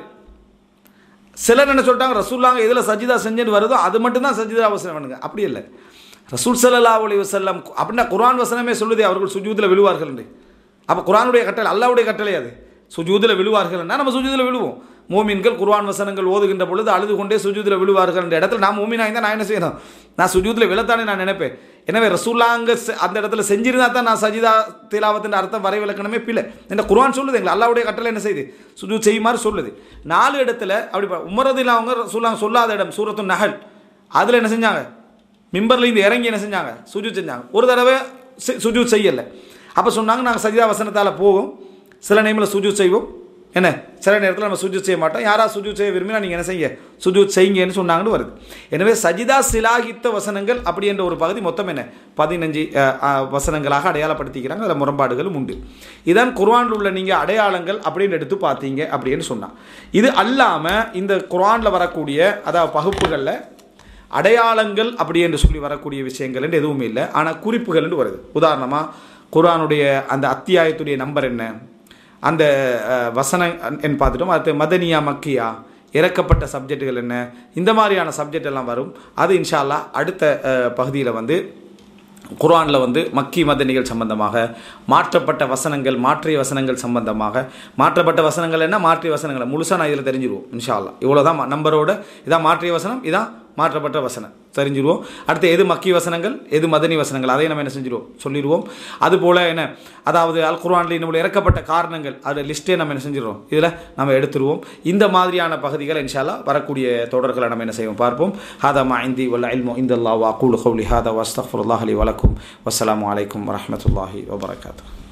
சிலர் என்ன சொல்லிட்டாங்க ரசூல்லாங்க எதில் சஜிதா செஞ்சுன்னு வருதோ அது மட்டும்தான் சஜிதா வசனம் பண்ணுங்க அப்படி இல்லை ரசூல் ஸல்லல்லாஹு அலைஹி வஸல்லம் அப்படின்னா குர்ஆன் வசனமே சொல்லுதே அவர்கள் சுஜூதில் விழுவார்கள் என்று அப்போ குர்ஆனுடைய கட்டளை அல்லாஹ்வுடைய கட்டளை அது சுஜூதில் விழுவார்கள்னா நம்ம சுஜூதில் விழுவோம் மோமீன்கள் குர்ஆன் வசனங்கள் ஓதுகின்ற பொழுது அழுது கொண்டே சுஜூதில் விழுவார்கள் என்ற இடத்துல நான் மோமீனாக இருந்தால் நான் என்ன செய்யணும் நான் சுஜூதில் விழத்தானே நான் நினைப்பேன் எனவே ரசூல்லாங்க செ- அந்த இடத்துல செஞ்சிருந்தா தான் நான் சஜிதா திலாவத்தின் அர்த்தம் வரை விளக்கணமே பிள்ளை இந்த குர்ஆன் சொல்லுது எங்களை அல்லாவுடைய கட்டளை என்ன செய்யுது சுஜூ செய்யுமாறு சொல்லுது நாலு இடத்துல அப்படி பா- உமரதில் அவங்க ரசூல்லாங்க சொல்லாத இடம் சூரத்து நகல் அதில் என்ன செஞ்சாங்க மிம்பர்ல இருந்து இறங்கி என்ன செஞ்சாங்க சுஜூத் செஞ்சாங்க ஒரு தடவை சி- சுஜூத் செய்யலை அப்போ சொன்னாங்க நாங்கள் சஜிதா வசனத்தால் போவோம் சில நேரத்தில் சுஜூத் செய்வோம் என்ன சில நேரத்தில் நம்ம சுஜூத் செய்ய மாட்டோம் யாரா சுஜூத் செய்ய விரும்பினா நீங்கள் என்ன செய்யுங்க சுஜூத் செய்யுங்கன்னு சொன்னாங்கன்னு வருது எனவே சஜிதா சிலாகித்த வசனங்கள் அப்படி என்ற ஒரு பகுதி மொத்தம் என்ன பதினஞ்சு அஹ், அஹ், வசனங்களாக அடையாளப்படுத்திக்கிறாங்க அதில் முரண்பாடுகளும் உண்டு இதான் குர்ஆனில் உள்ள நீங்கள் அடையாளங்கள் அப்படின்னு எடுத்து பார்த்தீங்க அப்படின்னு சொன்னான் இது அல்லாமல் இந்த குர்ஆனில் வரக்கூடிய அதாவது பகுப்புகளில் அடையாளங்கள் அப்படி என்று சொல்லி வரக்கூடிய விஷயங்கள் என்று எதுவுமே இல்லை ஆனால் குறிப்புகள் என்று வருது உதாரணமாக குர்ஆனுடைய அந்த அத்தியாயத்துடைய நம்பர் என்ன அந்த அஹ், வசனம் என்று பார்த்துட்டோம் அடுத்து மதனியா மக்கியா இறக்கப்பட்ட சப்ஜெக்டுகள் என்ன இந்த மாதிரியான சப்ஜெக்ட் எல்லாம் வரும் அது இன்ஷா அல்லாஹ் அடுத்த பகுதியில் வந்து குர்ஆனில் வந்து மக்கி மதனிகள் சம்பந்தமாக மாற்றப்பட்ட வசனங்கள் மாற்றிய வசனங்கள் சம்பந்தமாக மாற்றப்பட்ட வசனங்கள் என்ன மாற்றிய வசனங்களை முழுசாக நான் இதில் தெரிஞ்சிருவோம் இன்ஷா அல்லாஹ் இவ்வளோதான் நம்பரோட இதான் மாற்றிய வசனம் இதான் மாற்றப்பட்ட வசனம் தெரிஞ்சிருவோம் அடுத்து எது மக்கி வசனங்கள் எது மதனி வசனங்கள் அதையும் நம்ம என்ன செஞ்சிருவோம் சொல்லிடுவோம் அதுபோல் என்ன அதாவது அல் குர்ஆனில் நம்மளுடைய இறக்கப்பட்ட காரணங்கள் அது லிஸ்ட்டே நம்ம என்ன செஞ்சிடுவோம் இதில் நம்ம எடுத்துருவோம் இந்த மாதிரியான பகுதிகள் இன்ஷால்லா வரக்கூடிய தொடர்களை நம்ம என்ன செய்வோம் பார்ப்போம் ஹாதா மைந்தி வல்ல இல்மு இந்த அல்லா வாக்கூல் கௌலி ஹாதா வஸ்தஃபுல்லாஹ் அலி வலக்கும் வஸ்ஸலாமு அலைக்கும் வரஹ்மத்துல்லாஹி வபரகாத்துஹ்